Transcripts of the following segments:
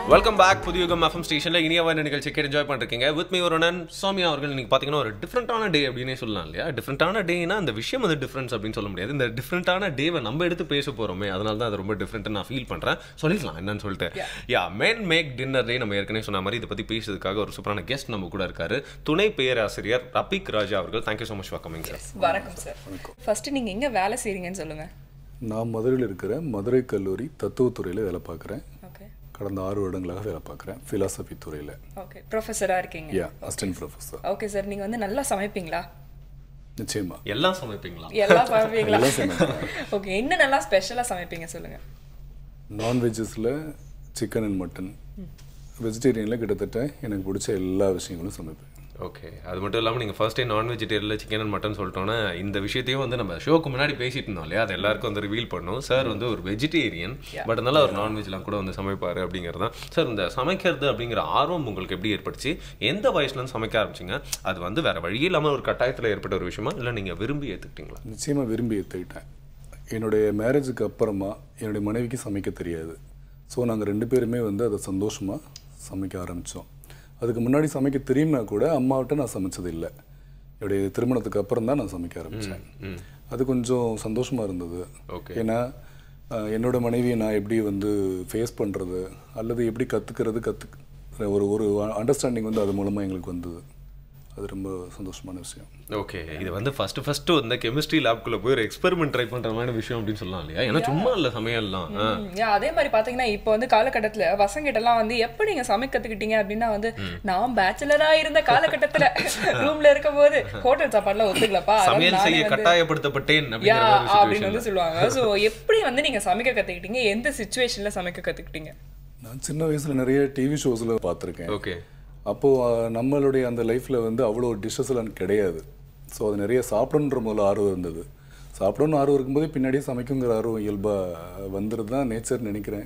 Welcome back புதிய யுகம் FM ஸ்டேஷனில் இனியவான நிகழ்ச்சி கேட்டு என்ஜாய் பண்ணிருக்கீங்க வித் மீ ஒருனன் சௌமியா அவர்கள் இன்னைக்கு பார்த்தீங்கன்னா ஒரு டிஃப்ரெண்ட்டான டே அப்படின்னே சொல்லலாம் இல்லையா டிஃப்ரெண்ட்டான டேனா அந்த விஷயம் வந்து டிஃப்ரென்ஸ் அப்படின்னு சொல்ல முடியாது இந்த டிஃப்ரெண்ட்டான டேவை நம்ம எடுத்து பேச போகிறோமே அதனால தான் அது ரொம்ப டிஃப்ரெண்ட்டு நான் ஃபீல் பண்ணுறேன் சொல்லிடலாம் என்னன்னு சொல்லிட்டு yeah man make dinner day நம்ம ஏற்கனவே சொன்ன மாதிரி இதை பற்றி பேசுறதுக்காக ஒரு சூப்பரான கெஸ்ட் நம்ம கூட இருக்காரு துணை பேராசிரியர் ரபிக் ராஜா அவர்கள் thank you so much for coming sir வணக்கம் சார் ஃபர்ஸ்ட் நீங்க எங்க வேலை செய்றீங்கன்னு சொல்லுங்க நான் மதுரையில் இருக்கிற மதுரை கல்லூரி தத்துவத்துறையில் வேலை பார்க்குறேன் ஓகே கடந்த ஆறு வருடங்களாக வேலை பார்க்குறேன் ஃபிலாசபி துறையில் ஓகே ப்ரொஃபஸரா இருக்கீங்க yeah assistant professor okay sir நீங்க வந்து நல்லா சமைப்பீங்களா நிச்சயமா எல்லாம் சமைப்பீங்களா எல்லாம் சமைப்பீங்களா எல்லாம் சமைப்பேன். ஓகே என்ன நல்லா ஸ்பெஷலா சமைப்பீங்க சொல்லுங்க நான்வெஜ்ஜஸில் சிக்கன் அண்ட் மட்டன் வெஜிடேரியனில் கிட்டத்தட்ட எனக்கு பிடிச்ச எல்லா விஷயங்களும் சமைப்பேன் ஓகே அது மட்டும் இல்லாமல் நீங்கள் ஃபர்ஸ்ட் டே நான் வெஜிடேரியனில் சிக்கன் அண்ட் மட்டன் சொல்லிட்டோன்னா இந்த விஷயத்தையும் வந்து நம்ம ஷோக்கு முன்னாடி பேசிட்டு இருந்தோம் இல்லையா அது எல்லாருக்கும் வந்து ரிவீல் பண்ணோம் சார் வந்து ஒரு வெஜிடேரியன் பட் அதனால ஒரு நான்வெஜ்லாம் கூட வந்து சமைப்பார் அப்படிங்கிறது தான் சார் இந்த சமைக்கிறது அப்படிங்கிற ஆர்வம் உங்களுக்கு எப்படி ஏற்பட்டுச்சு எந்த வயசுலேருந்து சமைக்க ஆரம்பிச்சிங்க அது வந்து வேற வழி இல்லாமல் ஒரு கட்டாயத்தில் ஏற்பட்ட ஒரு விஷயமா இல்லை நீங்கள் விரும்பி ஏற்றுக்கிட்டீங்களா நிச்சயமாக விரும்பி ஏற்றுக்கிட்டேன் என்னுடைய மேரேஜுக்கு அப்புறமா என்னுடைய மனைவிக்கு சமைக்க தெரியாது ஸோ நாங்கள் ரெண்டு பேருமே வந்து அதை சந்தோஷமாக சமைக்க ஆரம்பித்தோம் அதுக்கு முன்னாடி சமைக்க தெரியும்னா கூட அம்மாவிட்ட நான் சமைச்சது இல்லை என்னுடைய திருமணத்துக்கு அப்புறம் தான் நான் சமைக்க ஆரம்பித்தேன் அது கொஞ்சம் சந்தோஷமாக இருந்தது Okay. ஏன்னா அஹ், என்னோட மனைவியை நான் எப்படி வந்து ஃபேஸ் பண்ணுறது அல்லது எப்படி கற்றுக்கிறது கற்று ஒரு ஒரு அண்டர்ஸ்டாண்டிங் வந்து அது மூலமாக எங்களுக்கு வந்தது அது ரொம்ப சந்தோஷமான விஷயம் ஓகே இது வந்து ஃபர்ஸ்ட் ஃபர்ஸ்ட் வந்து கெமிஸ்ட்ரி லேப்குள்ள போய் ஒரு எக்ஸ்பெரிமெண்ட் ட்ரை பண்ற மாதிரி விஷயம் அப்படின்னு சொல்லலாம் இல்லையா ஏன்னா சும்மா இல்லை சமையல்லாம் ஆ. ம், yeah, அதே மாதிரி பாத்தீங்கன்னா இப்போ வந்து காலகட்டத்துல பசங்கிட்ட எல்லாம் வந்து எப்படி நீங்க சமைக்க கத்துக்கிட்டீங்க அப்படின்னா வந்து நான் பேச்சுலரா இருந்த காலகட்டத்துல ரூம்ல இருக்கும் போது ஹோட்டல் சாப்பாடுலாம் ஒத்துக்கலப்பா அதனால சமையல் நானே செய்ய வந்து- கட்டாயப்படுத்தப்பட்டேன் அப்படிங்கிற யா மாதிரி அப்படின்னு situation. வந்து சொல்லுவாங்க சோ எப்படி வந்து நீங்க சமைக்க கத்துக்கிட்டீங்க எந்த சுச்சுவேஷன்ல சமைக்க கத்துக்கிட்டீங்க நான் சின்ன வயசுல நிறைய டிவி ஷோஸில் பார்த்துருக்கேன் ஓகே அப்போது நம்மளுடைய அந்த லைஃப்பில் வந்து அவ்வளோ டிஷ்ஷஸ் எல்லாம் கிடையாது ஸோ அது நிறைய சாப்பிடணுன்ற முதல்ல ஆர்வம் இருந்தது சாப்பிடணும்னு ஆர்வம் இருக்கும்போது பின்னாடியே சமைக்குங்கிற ஆர்வம் இயல்பாக வந்துடுது தான் நேச்சர் நினைக்கிறேன்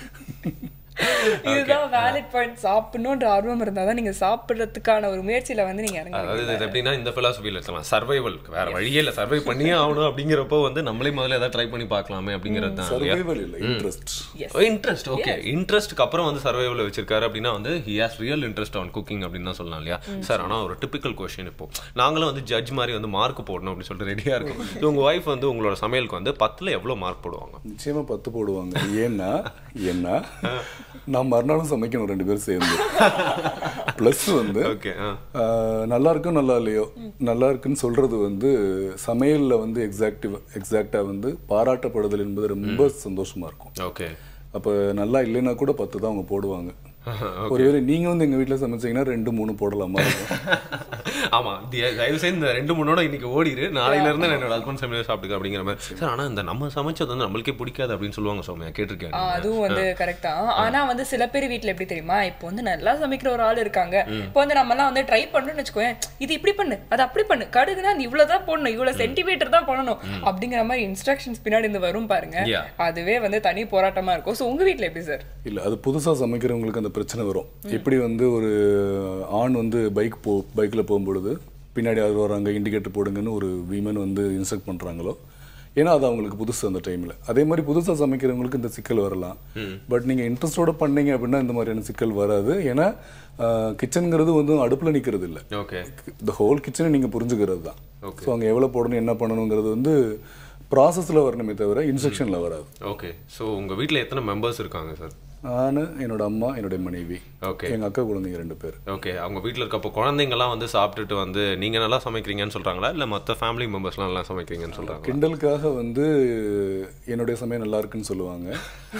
இதுதான் வேலிட் பாயிண்ட் சாப்பிடணுன்ற ஆர்வம் இருந்தாதான் நீங்க சாப்பிடுறதுக்கான ஒரு முயற்சியில வந்து நீங்க இறங்க அதாவது இது எப்படின்னா இந்த பிலாசபியில் இருக்கலாம் சர்வைவல் வேற வழியே இல்லை சர்வை பண்ணியே ஆகணும் அப்படிங்கிறப்போ வந்து நம்மளே முதல்ல ஏதாவது ட்ரை பண்ணி பார்க்கலாமே அப்படிங்கிறது தான் இல்லையா சர்வைவல் இல்லை இன்ட்ரெஸ்ட் இன்ட்ரெஸ்ட் ஓகே இன்ட்ரெஸ்ட்க்கு அப்புறம் வந்து சர்வைவல் வச்சிருக்காரு அப்படின்னா வந்து he has real interest on cooking அப்படின்னு தான் சொல்லலாம் இல்லையா சார் ஆனால் ஒரு டிபிக்கல் கொஸ்டின் இப்போ நாங்களும் வந்து ஜட்ஜ் மாதிரி வந்து மார்க் போடணும் அப்படின்னு சொல்லிட்டு ரெடியாக இருக்கும் So, உங்க ஒய்ஃப் வந்து உங்களோட சமையலுக்கு வந்து பத்துல எவ்வளோ மார்க் போடுவாங்க நிச்சயமா பத்து போடுவாங்க ஏன்னா ஏன்னா நான் மறுநாளும் சமைக்கணும் ரெண்டு பேரும் சேர்ந்து ப்ளஸ் வந்து ஓகே ஆ ஆஹ், நல்லா இருக்கும் நல்லா இல்லையோ நல்லா இருக்குன்னு சொல்றது வந்து சமையல்ல வந்து எக்ஸாக்டிவ் எக்ஸாக்டா வந்து பாராட்டப்படுதல் என்பது ரொம்ப சந்தோஷமா இருக்கும் ஓகே அப்போ நல்லா இல்லைன்னா கூட பத்து தான் அவங்க போடுவாங்க ஒருவேளை நீங்க வந்து எங்க வீட்ல சமைச்சீங்கன்னா ரெண்டு மூணு போடலாமா இருக்கும் ஆமா தி- தயவு செய்து இந்த ரெண்டு மூணோட இன்னைக்கு ஓடிடு நாளையில இருந்து நான் என்னோட ஹஸ்பண்ட் சமையல் சாப்பிட்டுக்க அப்படிங்கிற மாதிரி சார் ஆனா இந்த நம்ம சமைச்சது வந்து நம்மளுக்கே பிடிக்காது அப்படின்னு சொல்லுவாங்க சௌமியா கேட்டிருக்கேன் ஆ, அதுவும் வந்து கரெக்ட் தான் ஆனா வந்து சில பேர் வீட்ல எப்படி தெரியுமா இப்போ வந்து நல்லா சமைக்கிற ஒரு ஆள் இருக்காங்க இப்போ வந்து நம்ம எல்லாம் வந்து ட்ரை பண்ணணும்னு வச்சுக்கோயேன் இது இப்படி பண்ணு அது அப்படி பண்ணு கடுகுனா நீ இவ்வளவுதான் போடணும் இவ்வளவு சென்டிமீட்டர் தான் பண்ணணும் அப்படிங்கிற மாதிரி இன்ஸ்ட்ரக்ஷன்ஸ் பின்னாடி இருந்து வரும் பாருங்க Yeah. அதுவே வந்து தனி போராட்டமா இருக்கும் சோ உங்க வீட்ல எப்படி சார் இல்ல அது புதுசா சமைக்கிறவங்களுக்கு அந்த பிரச்சனை வரும் எப்படி வந்து ஒரு ஆண் வந்து பைக் போ பைக்ல போகும்பொழுது பின்னாடி யார் வராங்க இண்டிகேட்டர் போடுங்கன்னு ஒரு விமன் வந்து இன்ஸ்ட்ரக்ட் பண்றாங்களோ ஏன்னா அது அவங்களுக்கு புதுசு அந்த டைம்ல அதே மாதிரி புதுசா சமைக்கிறவங்களுக்கு இந்த சிக்கல் வரலாம் பட் நீங்க இன்ட்ரெஸ்டோட பண்ணீங்க அப்படின்னா இந்த மாதிரியான சிக்கல் வராது ஏன்னா கிச்சனுங்கிறது வந்து அடுப்புல நிக்கிறது இல்ல ஓகே இந்த ஹோல் கிச்சனை நீங்க புரிஞ்சுக்கிறது தான் ஸோ அங்கே எவ்வளோ போடணும் என்ன பண்ணணுங்கிறது வந்து ப்ராசஸில் வரணுமே தவிர இன்ஸ்ட்ரக்ஷனில் வராது ஓகே ஸோ உங்க வீட்ல எத்தனை மெம்பர்ஸ் இருக்காங்க சார் நான் என்னோட அம்மா என்னுடைய மனைவி ஓகே எங்கள் அக்கா குழந்தைங்க ரெண்டு பேர் ஓகே அவங்க வீட்டில் இருக்கப்போ குழந்தைங்கலாம் வந்து சாப்பிட்டுட்டு வந்து நீங்கள் நல்லா சமைக்கிறீங்கன்னு சொல்கிறாங்களா இல்லை மற்ற ஃபேமிலி மெம்பர்ஸ்லாம் நல்லா சமைக்கிறீங்கன்னு சொல்கிறாங்க கிண்டலுக்காக வந்து என்னுடைய சமையல் நல்லா இருக்குன்னு சொல்லுவாங்க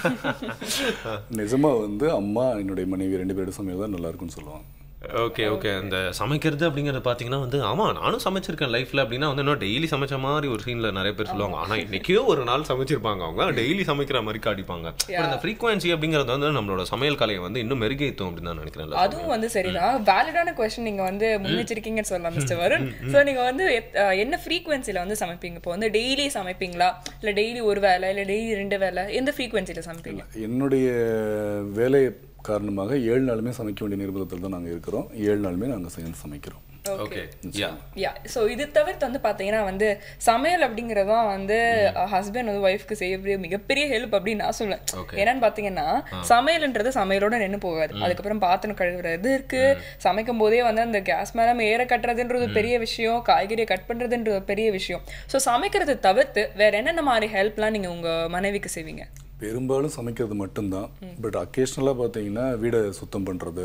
நிஜமா வந்து அம்மா என்னுடைய மனைவி ரெண்டு பேரோட சமையல் தான் நல்லா இருக்குன்னு சொல்லுவாங்க ஓகே ஓகே அந்த சமைக்கிறது அப்படிங்கிறது பார்த்தீங்கன்னா வந்து ஆமாம் நானும் சமைச்சிருக்கேன் லைஃப்பில் அப்படின்னா வந்து இன்னும் டெய்லி சமைச்ச மாதிரி ஒரு சீனில் நிறைய பேர் சொல்லுவாங்க ஆனால் இன்னைக்கோ ஒரு நாள் சமைச்சிருப்பாங்க அவங்க டெய்லி சமைக்கிற மாதிரி காட்டிப்பாங்க But அந்த ஃப்ரீக்வன்சி அப்படிங்கிறது வந்து நம்மளோட சமையல் கலையை வந்து இன்னும் மெருகேற்றும் அப்படின்னு தான் நினைக்கிறேன் அதுவும் வந்து சரிதான் வேலிடான கொஸ்டின் நீங்க வந்து முன் வச்சிருக்கீங்கன்னு சொல்லலாம் மிஸ்டர் வருண் சோ நீங்க வந்து எத்- அஹ் என்ன ஃப்ரீக்வன்சில வந்து சமைப்பீங்க இப்போ வந்து டெய்லி சமைப்பீங்களா இல்ல டெய்லி ஒரு வேளை இல்ல டெய்லி ரெண்டு வேளை எந்த ஃப்ரீக்வன்சில சமைப்பீங்க என்னுடைய வேலை காரணமாக ஏழு நாளுமே சமைக்க வேண்டிய நிர்பந்தத்தில் தான் நாங்கள் இருக்கிறோம் ஏழு நாளுமே நாங்கள் சேர்ந்து சமைக்கிறோம் ஓகே யா யா ஸோ இது தவிர்த்து வந்து பார்த்தீங்கன்னா வந்து சமையல் அப்படிங்கிறதான் வந்து ஹஸ்பண்ட் வந்து ஒய்ஃப்க்கு செய்யக்கூடிய மிகப்பெரிய ஹெல்ப் அப்படின்னு நான் சொல்லுவேன் Okay. என்னன்னு பார்த்தீங்கன்னா சமையல்ன்றது சமையலோட நின்று போகாது அதுக்கப்புறம் பாத்திரம் கழுவுறது இருக்கு சமைக்கும் போதே வந்து அந்த கேஸ் மேலே ஏற கட்டுறதுன்றது பெரிய விஷயம் காய்கறியை கட் பண்ணுறதுன்றது பெரிய விஷயம் ஸோ சமைக்கிறது தவிர்த்து வேற என்னென்ன மாதிரி ஹெல்ப்லாம் நீங்கள் உங்கள் மனைவிக்கு செய்வீங்க பெரும்பாலும் சமைக்கிறது மட்டும்தான் பட் அக்கேஷ்னலாக பார்த்தீங்கன்னா வீடை சுத்தம் பண்ணுறது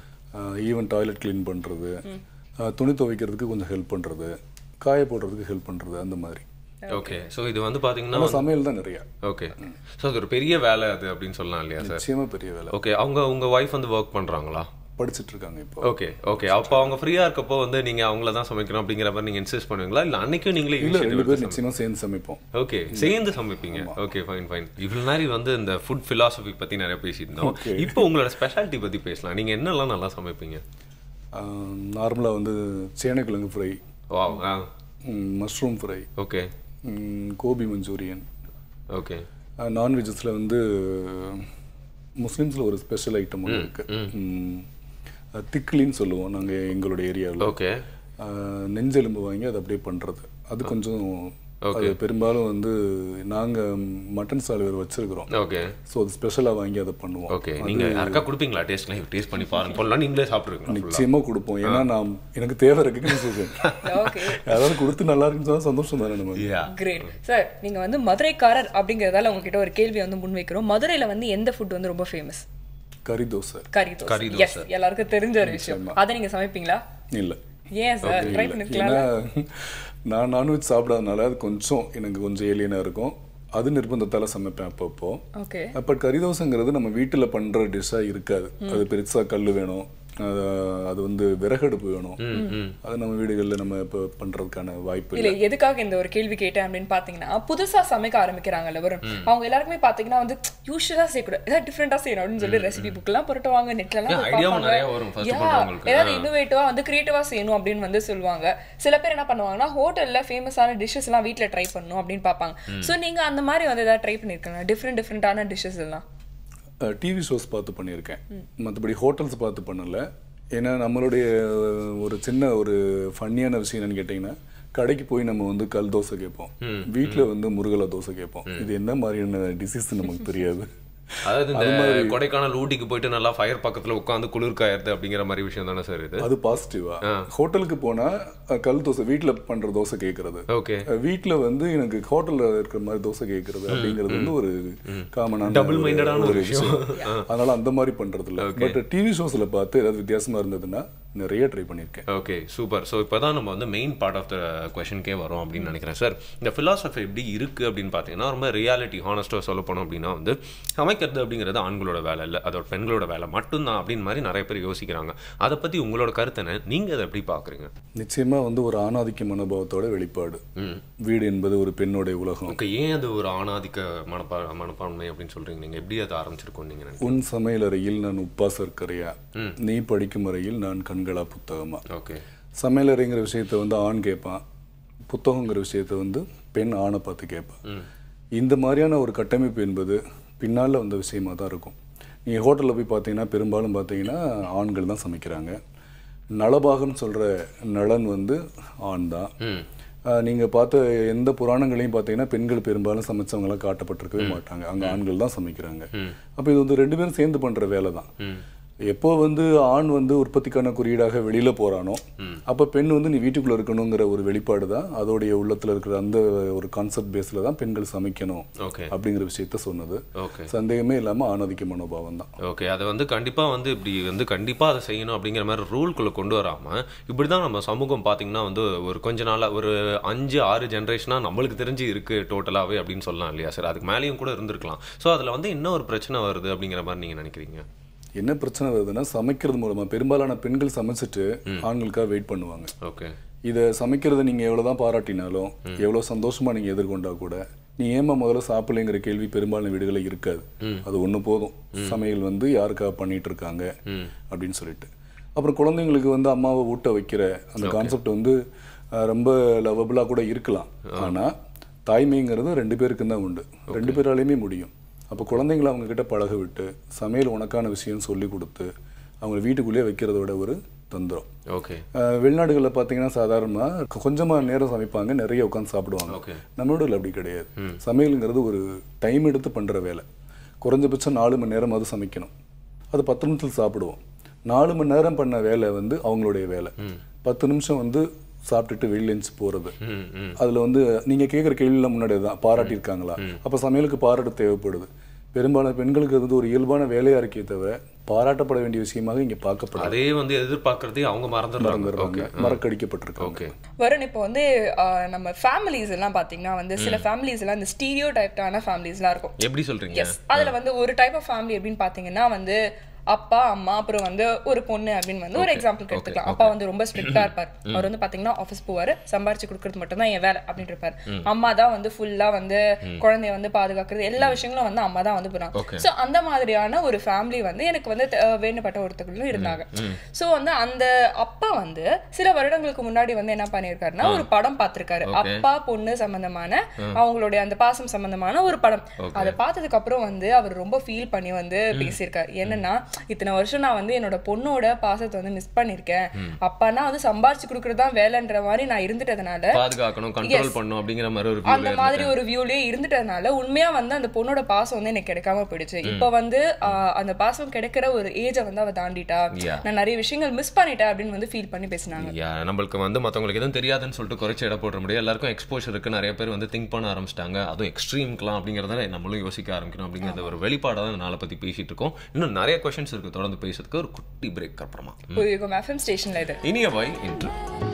ஈவன் டாய்லெட் க்ளீன் பண்ணுறது துணி துவைக்கிறதுக்கு கொஞ்சம் ஹெல்ப் பண்ணுறது காய போடுறதுக்கு ஹெல்ப் பண்ணுறது அந்த மாதிரி ஓகே ஸோ இது வந்து பாத்தீங்கன்னா ஆனால் சமையல் தான் நிறையா ஓகே ஸோ அது ஒரு பெரிய வேலை அது அப்படின்னு சொல்லலாம் இல்லையா சார் நிச்சயமாக பெரிய வேலை ஓகே அவங்க உங்க ஒய்ஃப் வந்து ஒர்க் பண்றாங்களா படிச்சிட்டு இருக்காங்க இப்போ ஓகே ஓகே அப்போ அவங்க ஃப்ரீயா இருக்கப்போ வந்து நீங்க அவங்கள தான் சமைக்கணும் அப்படிங்கிற மாதிரி நீங்க இன்சிஸ்ட் பண்ணுவீங்களா இல்ல அன்னைக்கும் நீங்களே இல்லை initiative ரெண்டு எடுத்து பேர் நிச்சயமாக சேர்ந்து சமைப்போம் ஓகே சேர்ந்து சமைப்பீங்க ஓகே ஃபைன் ஃபைன் இவ்வளவு நேரம் வந்து இந்த ஃபுட் philosophy பத்தி நிறைய பேசியிருந்தோம் இப்போ உங்களோட ஸ்பெஷாலிட்டி பத்தி பேசலாம் நீங்க என்னெல்லாம் நல்லா சமைப்பீங்க நார்மலாக வந்து சேனைக்கிழங்கு fry wow ah mushroom fry okay gobi manchurian okay நான்வெஜ்ஸில் வந்து முஸ்லீம்ஸில் ஒரு ஸ்பெஷல் ஐட்டம் ஒன்று இருக்குது திக்லின்னு சொல்லுவோம் நாங்கள் எங்களுடைய ஏரியாவில் ஓகே நெஞ்செலும்பு வாங்கி அதை அப்படியே பண்ணுறது அது கொஞ்சம் அது பெரும்பாலும் வந்து நாங்கள் மட்டன் சால்வேர் வச்சிருக்கிறோம் ஓகே ஸோ அது ஸ்பெஷலாக வாங்கி அதை பண்ணுவோம் ஓகே நீங்க யாருக்கா கொடுப்பீங்களா டேஸ்ட்லாம் டேஸ்ட் பண்ணி பாருங்க போலாம் நீங்களே சாப்பிட்ருக்கீங்களா நிச்சயமாக கொடுப்போம் ஏன்னா நான் எனக்கு தேவை இருக்குன்னு சொல்றேன் ஓகே யாராவது கொடுத்து நல்லா இருக்குன்னு சொன்னா சந்தோஷம் தானே நம்ம யா கிரேட் சார் நீங்க வந்து மதுரைக்காரர் அப்படிங்கறதால உங்ககிட்ட ஒரு கேள்வி வந்து முன்வைக்கிறோம் மதுரையில வந்து எந்த ஃபுட் வந்து ரொம்ப ஃபேமஸ் கறி தோசை கறி கறி தோசை எஸ் எல்லாருக்கும் தெரிஞ்ச ஒரு விஷயம் அதை நீங்க சமைப்பீங்களா இல்லை ஏன் சார் ட்ரை பண்ணிருக்கலாம் ஏன்னா நான் நான்வெஜ் சாப்பிடாதனால அது கொஞ்சம் எனக்கு கொஞ்சம் ஏலியனாக இருக்கும் அது நிர்பந்தத்தால் சமைப்பேன் அப்பப்போ ஓகே பட் கறி தோசைங்கிறது நம்ம வீட்டில் பண்ணுற டிஷ்ஷாக இருக்காது அது பெருசாக கல் வேணும் அது அது வந்து விறகடுப்பு வேணும் அது நம்ம வீடுகளில் நம்ம இப்போ பண்ணுறதுக்கான வாய்ப்பு இல்லை இல்ல எதுக்காக இந்த ஒரு கேள்வி கேட்டேன் அப்படின்னு பாத்தீங்கன்னா புதுசா சமைக்க ஆரம்பிக்கிறாங்கல்ல வரும் அவங்க எல்லாருக்குமே பாத்தீங்கன்னா வந்து யூஸ்வலா செய்யக்கூடாது ஏதாவது டிஃப்ரெண்டா செய்யணும் அப்படின்னு சொல்லி ரெசிபி புக் எல்லாம் புரட்டுவாங்க நெட்ல எல்லாம் Yeah, போய் idea-வும் பார்ப்பாங்க. நிறைய வரும் first Yeah, பண்றவங்களுக்கு. ஏதாவது இன்னோவேட்டிவா வந்து கிரியேட்டிவா செய்யணும் அப்படின்னு வந்து சொல்லுவாங்க சில பேர் என்ன பண்ணுவாங்கன்னா ஹோட்டல்ல ஃபேமஸான டிஷ்ஷஸ் எல்லாம் வீட்ல ட்ரை பண்ணணும் அப்படின்னு பார்ப்பாங்க சோ நீங்க அந்த மாதிரி வந்து ஏதாவது ட்ரை பண்ணிருக்கீங்க டிஃப்ரெண்ட் டிஃப்ரெண்டான டிஷ்ஷஸ் எல்லாம் டிவி ஷோஸ் பார்த்து பண்ணியிருக்கேன் மற்றபடி ஹோட்டல்ஸ் பார்த்து பண்ணல ஏன்னா நம்மளுடைய ஒரு சின்ன ஒரு ஃபன்னியான விஷயம் என்னன்னு கேட்டிங்கன்னா கடைக்கு போய் நம்ம வந்து கல் தோசை கேட்போம் வீட்டில் வந்து முருகலா தோசை கேட்போம் இது என்ன மாதிரியான டிசீஸ் நமக்கு தெரியாது அதாவது இந்த கொடைக்கானல் ஊட்டிக்கு போயிட்டு நல்லா ஃபயர் பக்கத்துல உட்காந்து குளிர் காயறது அப்படிங்கிற மாதிரி விஷயம் தானே சார் இது அது பாசிட்டிவா ஹோட்டலுக்கு போனா அஹ், கல் தோசை வீட்ல பண்ற தோசை கேட்கறது ஓகே அஹ், வீட்ல வந்து எனக்கு ஹோட்டல்ல இருக்கிற மாதிரி தோசை கேட்கறது அப்படிங்கிறது வந்து ஒரு காமனான Double minded-ஆன ஒரு விஷயம். அதனால அந்த மாதிரி பண்றது இல்ல பட் டிவி ஷோஸ்ல பார்த்து ஏதாவது வித்தியாசமா இருந்ததுன்னா நிறைய ட்ரை பண்ணியிருக்கேன் ஓகே சூப்பர் ஸோ இப்போ தான் நம்ம வந்து மெயின் பார்ட் ஆஃப் த கொஷனுக்கே வரோம் அப்படின்னு நினைக்கிறேன் சார் இந்த philosophy எப்படி இருக்குது அப்படின்னு பார்த்தீங்கன்னா ரொம்ப ரியாலிட்டி ஹானஸ்ட்டாக சொல்ல போனோம் அப்படின்னா வந்து சமைக்கிறது அப்படிங்கிறது ஆண்களோட வேலை இல்லை அதோட பெண்களோட வேலை மட்டும்தான் அப்படின்னு மாதிரி நிறைய பேர் யோசிக்கிறாங்க அதை பற்றி உங்களோட கருத்து என்ன நீங்கள் அதை எப்படி பார்க்குறீங்க நிச்சயமா வந்து ஒரு ஆணாதிக்க மனோபாவத்தோட வெளிப்பாடு வீடு என்பது ஒரு பெண்ணுடைய உலகம் ஓகே ஏன் அது ஒரு ஆணாதிக்க மனப்பா மனப்பான்மை அப்படின்னு சொல்கிறீங்க நீங்கள் எப்படி அதை ஆரம்பிச்சிருக்கோம் நீங்கள் நினைக்கிறீங்க உன் சமையலறையில் நான் உப்பா சர்க்கரையா நீ படிக்கும் அறையில் நான் கண்களா புத்தகமா ஓகே சமையலறைங்கிற விஷயத்த வந்து ஆண் கேட்பான் புத்தகங்கிற விஷயத்த வந்து பெண் ஆணை பார்த்து கேட்பான் இந்த மாதிரியான ஒரு கட்டமைப்பு என்பது பின்னால் வந்த விஷயமா தான் இருக்கும் நீங்கள் ஹோட்டலில் போய் பார்த்தீங்கன்னா பெரும்பாலும் பார்த்தீங்கன்னா ஆண்கள் தான் சமைக்கிறாங்க நலபாகம்னு சொல்கிற நலன் வந்து ஆண் தான் நீங்கள் பார்த்த எந்த புராணங்களையும் பார்த்தீங்கன்னா பெண்கள் பெரும்பாலும் சமைச்சவங்களாம் காட்டப்பட்டிருக்கவே மாட்டாங்க அங்கே ஆண்கள் தான் சமைக்கிறாங்க அப்போ இது வந்து ரெண்டு பேரும் சேர்ந்து பண்ணுற வேலை தான் எப்போ வந்து ஆண் வந்து உற்பத்திக்கான குறியீடாக வெளியில போறானோ அப்ப பெண் வந்து நீ வீட்டுக்குள்ள இருக்கணுங்கிற ஒரு வெளிப்பாடு தான் அதோடைய உள்ளத்துல இருக்கிற அந்த ஒரு கான்செப்ட் பேஸ்ல தான் பெண்கள் சமைக்கணும் ஓகே அப்படிங்கிற விஷயத்த சொன்னது ஓகே சந்தேகமே இல்லாம ஆணாதிக்க மனோபாவம் தான் ஓகே அதை வந்து கண்டிப்பாக வந்து இப்படி வந்து கண்டிப்பாக அதை செய்யணும் அப்படிங்கிற மாதிரி ரூல்குள்ளே கொண்டு வராமல் இப்படி தான் நம்ம சமூகம் பார்த்தீங்கன்னா வந்து ஒரு கொஞ்ச நாளாக ஒரு அஞ்சு ஆறு ஜென்ரேஷனாக நம்மளுக்கு தெரிஞ்சு இருக்குது டோட்டலாகவே அப்படின்னு சொல்லலாம் இல்லையா சார் அதுக்கு மேலேயும் கூட இருந்திருக்கலாம் ஸோ அதில் வந்து என்ன ஒரு பிரச்சனை வருது அப்படிங்கிற மாதிரி நீங்கள் நினைக்கிறீங்க என்ன பிரச்சனை வருதுன்னா சமைக்கிறது மூலமா பெரும்பாலான பெண்கள் சமைச்சிட்டு ஆண்களுக்காக வெயிட் பண்ணுவாங்க ஓகே இதை சமைக்கிறத நீங்க எவ்வளவுதான் பாராட்டினாலும் எவ்வளவு சந்தோஷமா நீங்க எதிர்கொண்டா கூட நீ ஏமா முதல்ல சாப்பிடலைங்கிற கேள்வி பெரும்பாலான வீடுகளில் இருக்காது அது ஒண்ணு போதும் சமையல் வந்து யாருக்காக பண்ணிட்டு இருக்காங்க அப்படின்னு சொல்லிட்டு அப்புறம் குழந்தைங்களுக்கு வந்து அம்மாவை ஊட்ட வைக்கிற அந்த கான்செப்ட் வந்து அஹ், ரொம்ப லவபிளா கூட இருக்கலாம் ஆனா தாய்மைங்கிறது ரெண்டு பேருக்கும் தான் உண்டு ரெண்டு பேராலையுமே முடியும் அப்போ குழந்தைங்களை அவங்க கிட்ட பழக விட்டு சமையல் உனக்கான விஷயம் சொல்லி கொடுத்து அவங்க வீட்டுக்குள்ளேயே வைக்கிறதோட ஒரு தந்துடும் ஓகே வெளிநாடுகளில் பார்த்தீங்கன்னா சாதாரணமாக கொஞ்சமாக நேரம் சமைப்பாங்க நிறைய உட்காந்து சாப்பிடுவாங்க ஓகே நம்மளோட இதுல அப்படி கிடையாது சமையலுங்கிறது ஒரு டைம் எடுத்து பண்ணுற வேலை குறைஞ்சபட்சம் நாலு மணி நேரம் அது சமைக்கணும் அது பத்து நிமிஷத்தில் சாப்பிடுவோம் நாலு மணி நேரம் பண்ண வேலை வந்து அவங்களுடைய வேலை பத்து நிமிஷம் வந்து சாப்பிட்டுட்டு வெளியில் எழுந்து போகிறது ம் ம் அதில் வந்து நீங்கள் கேட்குற கேள்வியெல்லாம் முன்னாடி தான் பாராட்டியிருக்காங்களா அப்போ சமையலுக்கு பாராட்டு தேவைப்படுது பெரும்பாலான பெண்களுக்கு அது வந்து ஒரு இயல்பான வேலையாக இருக்கே தவிர பாராட்டப்பட வேண்டிய விஷயமாக இங்கே பார்க்கப்படாது அதே வந்து எதிர்பார்க்கறதே அவங்க மறந்துடுறாங்க ஓகே மறக்கடிக்கப்பட்டிருக்காங்க ஓகே வருண் இப்போ வந்து ஆஹ், நம்ம ஃபேமிலிஸ் எல்லாம் பாத்தீங்கன்னா வந்து சில ஃபேமிலிஸ் எல்லாம் இந்த ஸ்டீரியோ டைப்டான ஃபேமிலிஸ்லாம் இருக்கும் எப்படி சொல்றீங்க எஸ் அதுல வந்து ஒரு டைப் ஆஃப் ஃபேமிலி அப்படின்னு பாத்தீங்கன்னா வந்து அப்பா அம்மா அப்புறம் வந்து ஒரு பொண்ணு அப்படின்னு வந்து ஒரு எக்ஸாம்பிளுக்கு எடுத்துக்கலாம் அப்பா வந்து ரொம்ப ஸ்ட்ரிக்டா இருப்பார் அவர் வந்து பாத்தீங்கன்னா ஆஃபீஸ் போவாரு சம்பாரிச்சு கொடுக்கறது மட்டும் தான் என் வேலை அப்படின்னு இருப்பாரு அம்மா தான் வந்து ஃபுல்லா வந்து குழந்தைய வந்து பாதுகாக்கிறது எல்லா விஷயங்களும் வந்து அம்மா தான் வந்து பண்ணுவாங்க சோ அந்த மாதிரியான ஒரு ஃபேமிலி வந்து எனக்கு வந்து த- வேண்டப்பட்ட ஒருத்தர்களும் இருந்தாங்க சோ வந்து அந்த அப்பா வந்து சில வருடங்களுக்கு முன்னாடி வந்து என்ன பண்ணியிருக்காருன்னா ஒரு படம் பார்த்திருக்காரு அப்பா பொண்ணு சம்பந்தமான அவங்களுடைய அந்த பாசம் சம்பந்தமான ஒரு படம் அதை பார்த்ததுக்கு அப்புறம் வந்து அவர் ரொம்ப ஃபீல் பண்ணி வந்து பேசியிருக்காரு என்னன்னா இத்தனை வருஷம் நான் வந்து என்னோட பொண்ணோட பாசத்தை வந்து மிஸ் பண்ணிருக்கேன் அப்பானா வந்து சம்பாரிச்சு கொடுக்கறது தான் வேலைன்ற மாதிரி நான் இருந்துட்டதுனால பாதுகாக்கணும் கண்ட்ரோல் பண்ணணும் அப்படிங்கிற மாதிரி ஒரு அந்த மாதிரி ஒரு வியூலயே இருந்துட்டதுனால உண்மையா வந்து அந்த பொண்ணோட பாசம் வந்து எனக்கு கிடைக்காம போயிடுச்சு இப்ப வந்து ஆஹ், அந்த பாசம் கிடைக்கிற ஒரு ஏஜை வந்து அவ தாண்டிட்டா Yeah. நான் நிறைய விஷயங்கள் மிஸ் பண்ணிட்டேன் அப்படின்னு வந்து ஃபீல் பண்ணி பேசினாங்க யா நம்மளுக்கு வந்து மற்றவங்களுக்கு எதுவும் தெரியாதுன்னு சொல்லிட்டு குறைச்சி இட போட முடியாது எல்லாருக்கும் எக்ஸ்போஷர் இருக்கு நிறைய பேர் வந்து திங்க் பண்ண ஆரம்பிச்சிட்டாங்க அதுவும் எக்ஸ்ட்ரீம்க்கலாம் அப்படிங்கிறத நம்மளும் யோசிக்க ஆரம்பிக்கணும் அப்படிங்கிறத ஒரு வெளிப்பாடாக தான் நாளை பற்றி பேசிட்டு இருக்கோம் இன்னும் நிறைய கொஷின்ஸ் இருக்கு தொடர்ந்து பேசுறதுக்கு ஒரு குட்டி பிரேக் அப்புறமா புரியுகம் எஃப்எம் ஸ்டேஷன்ல இது இனிய வாய் இன்று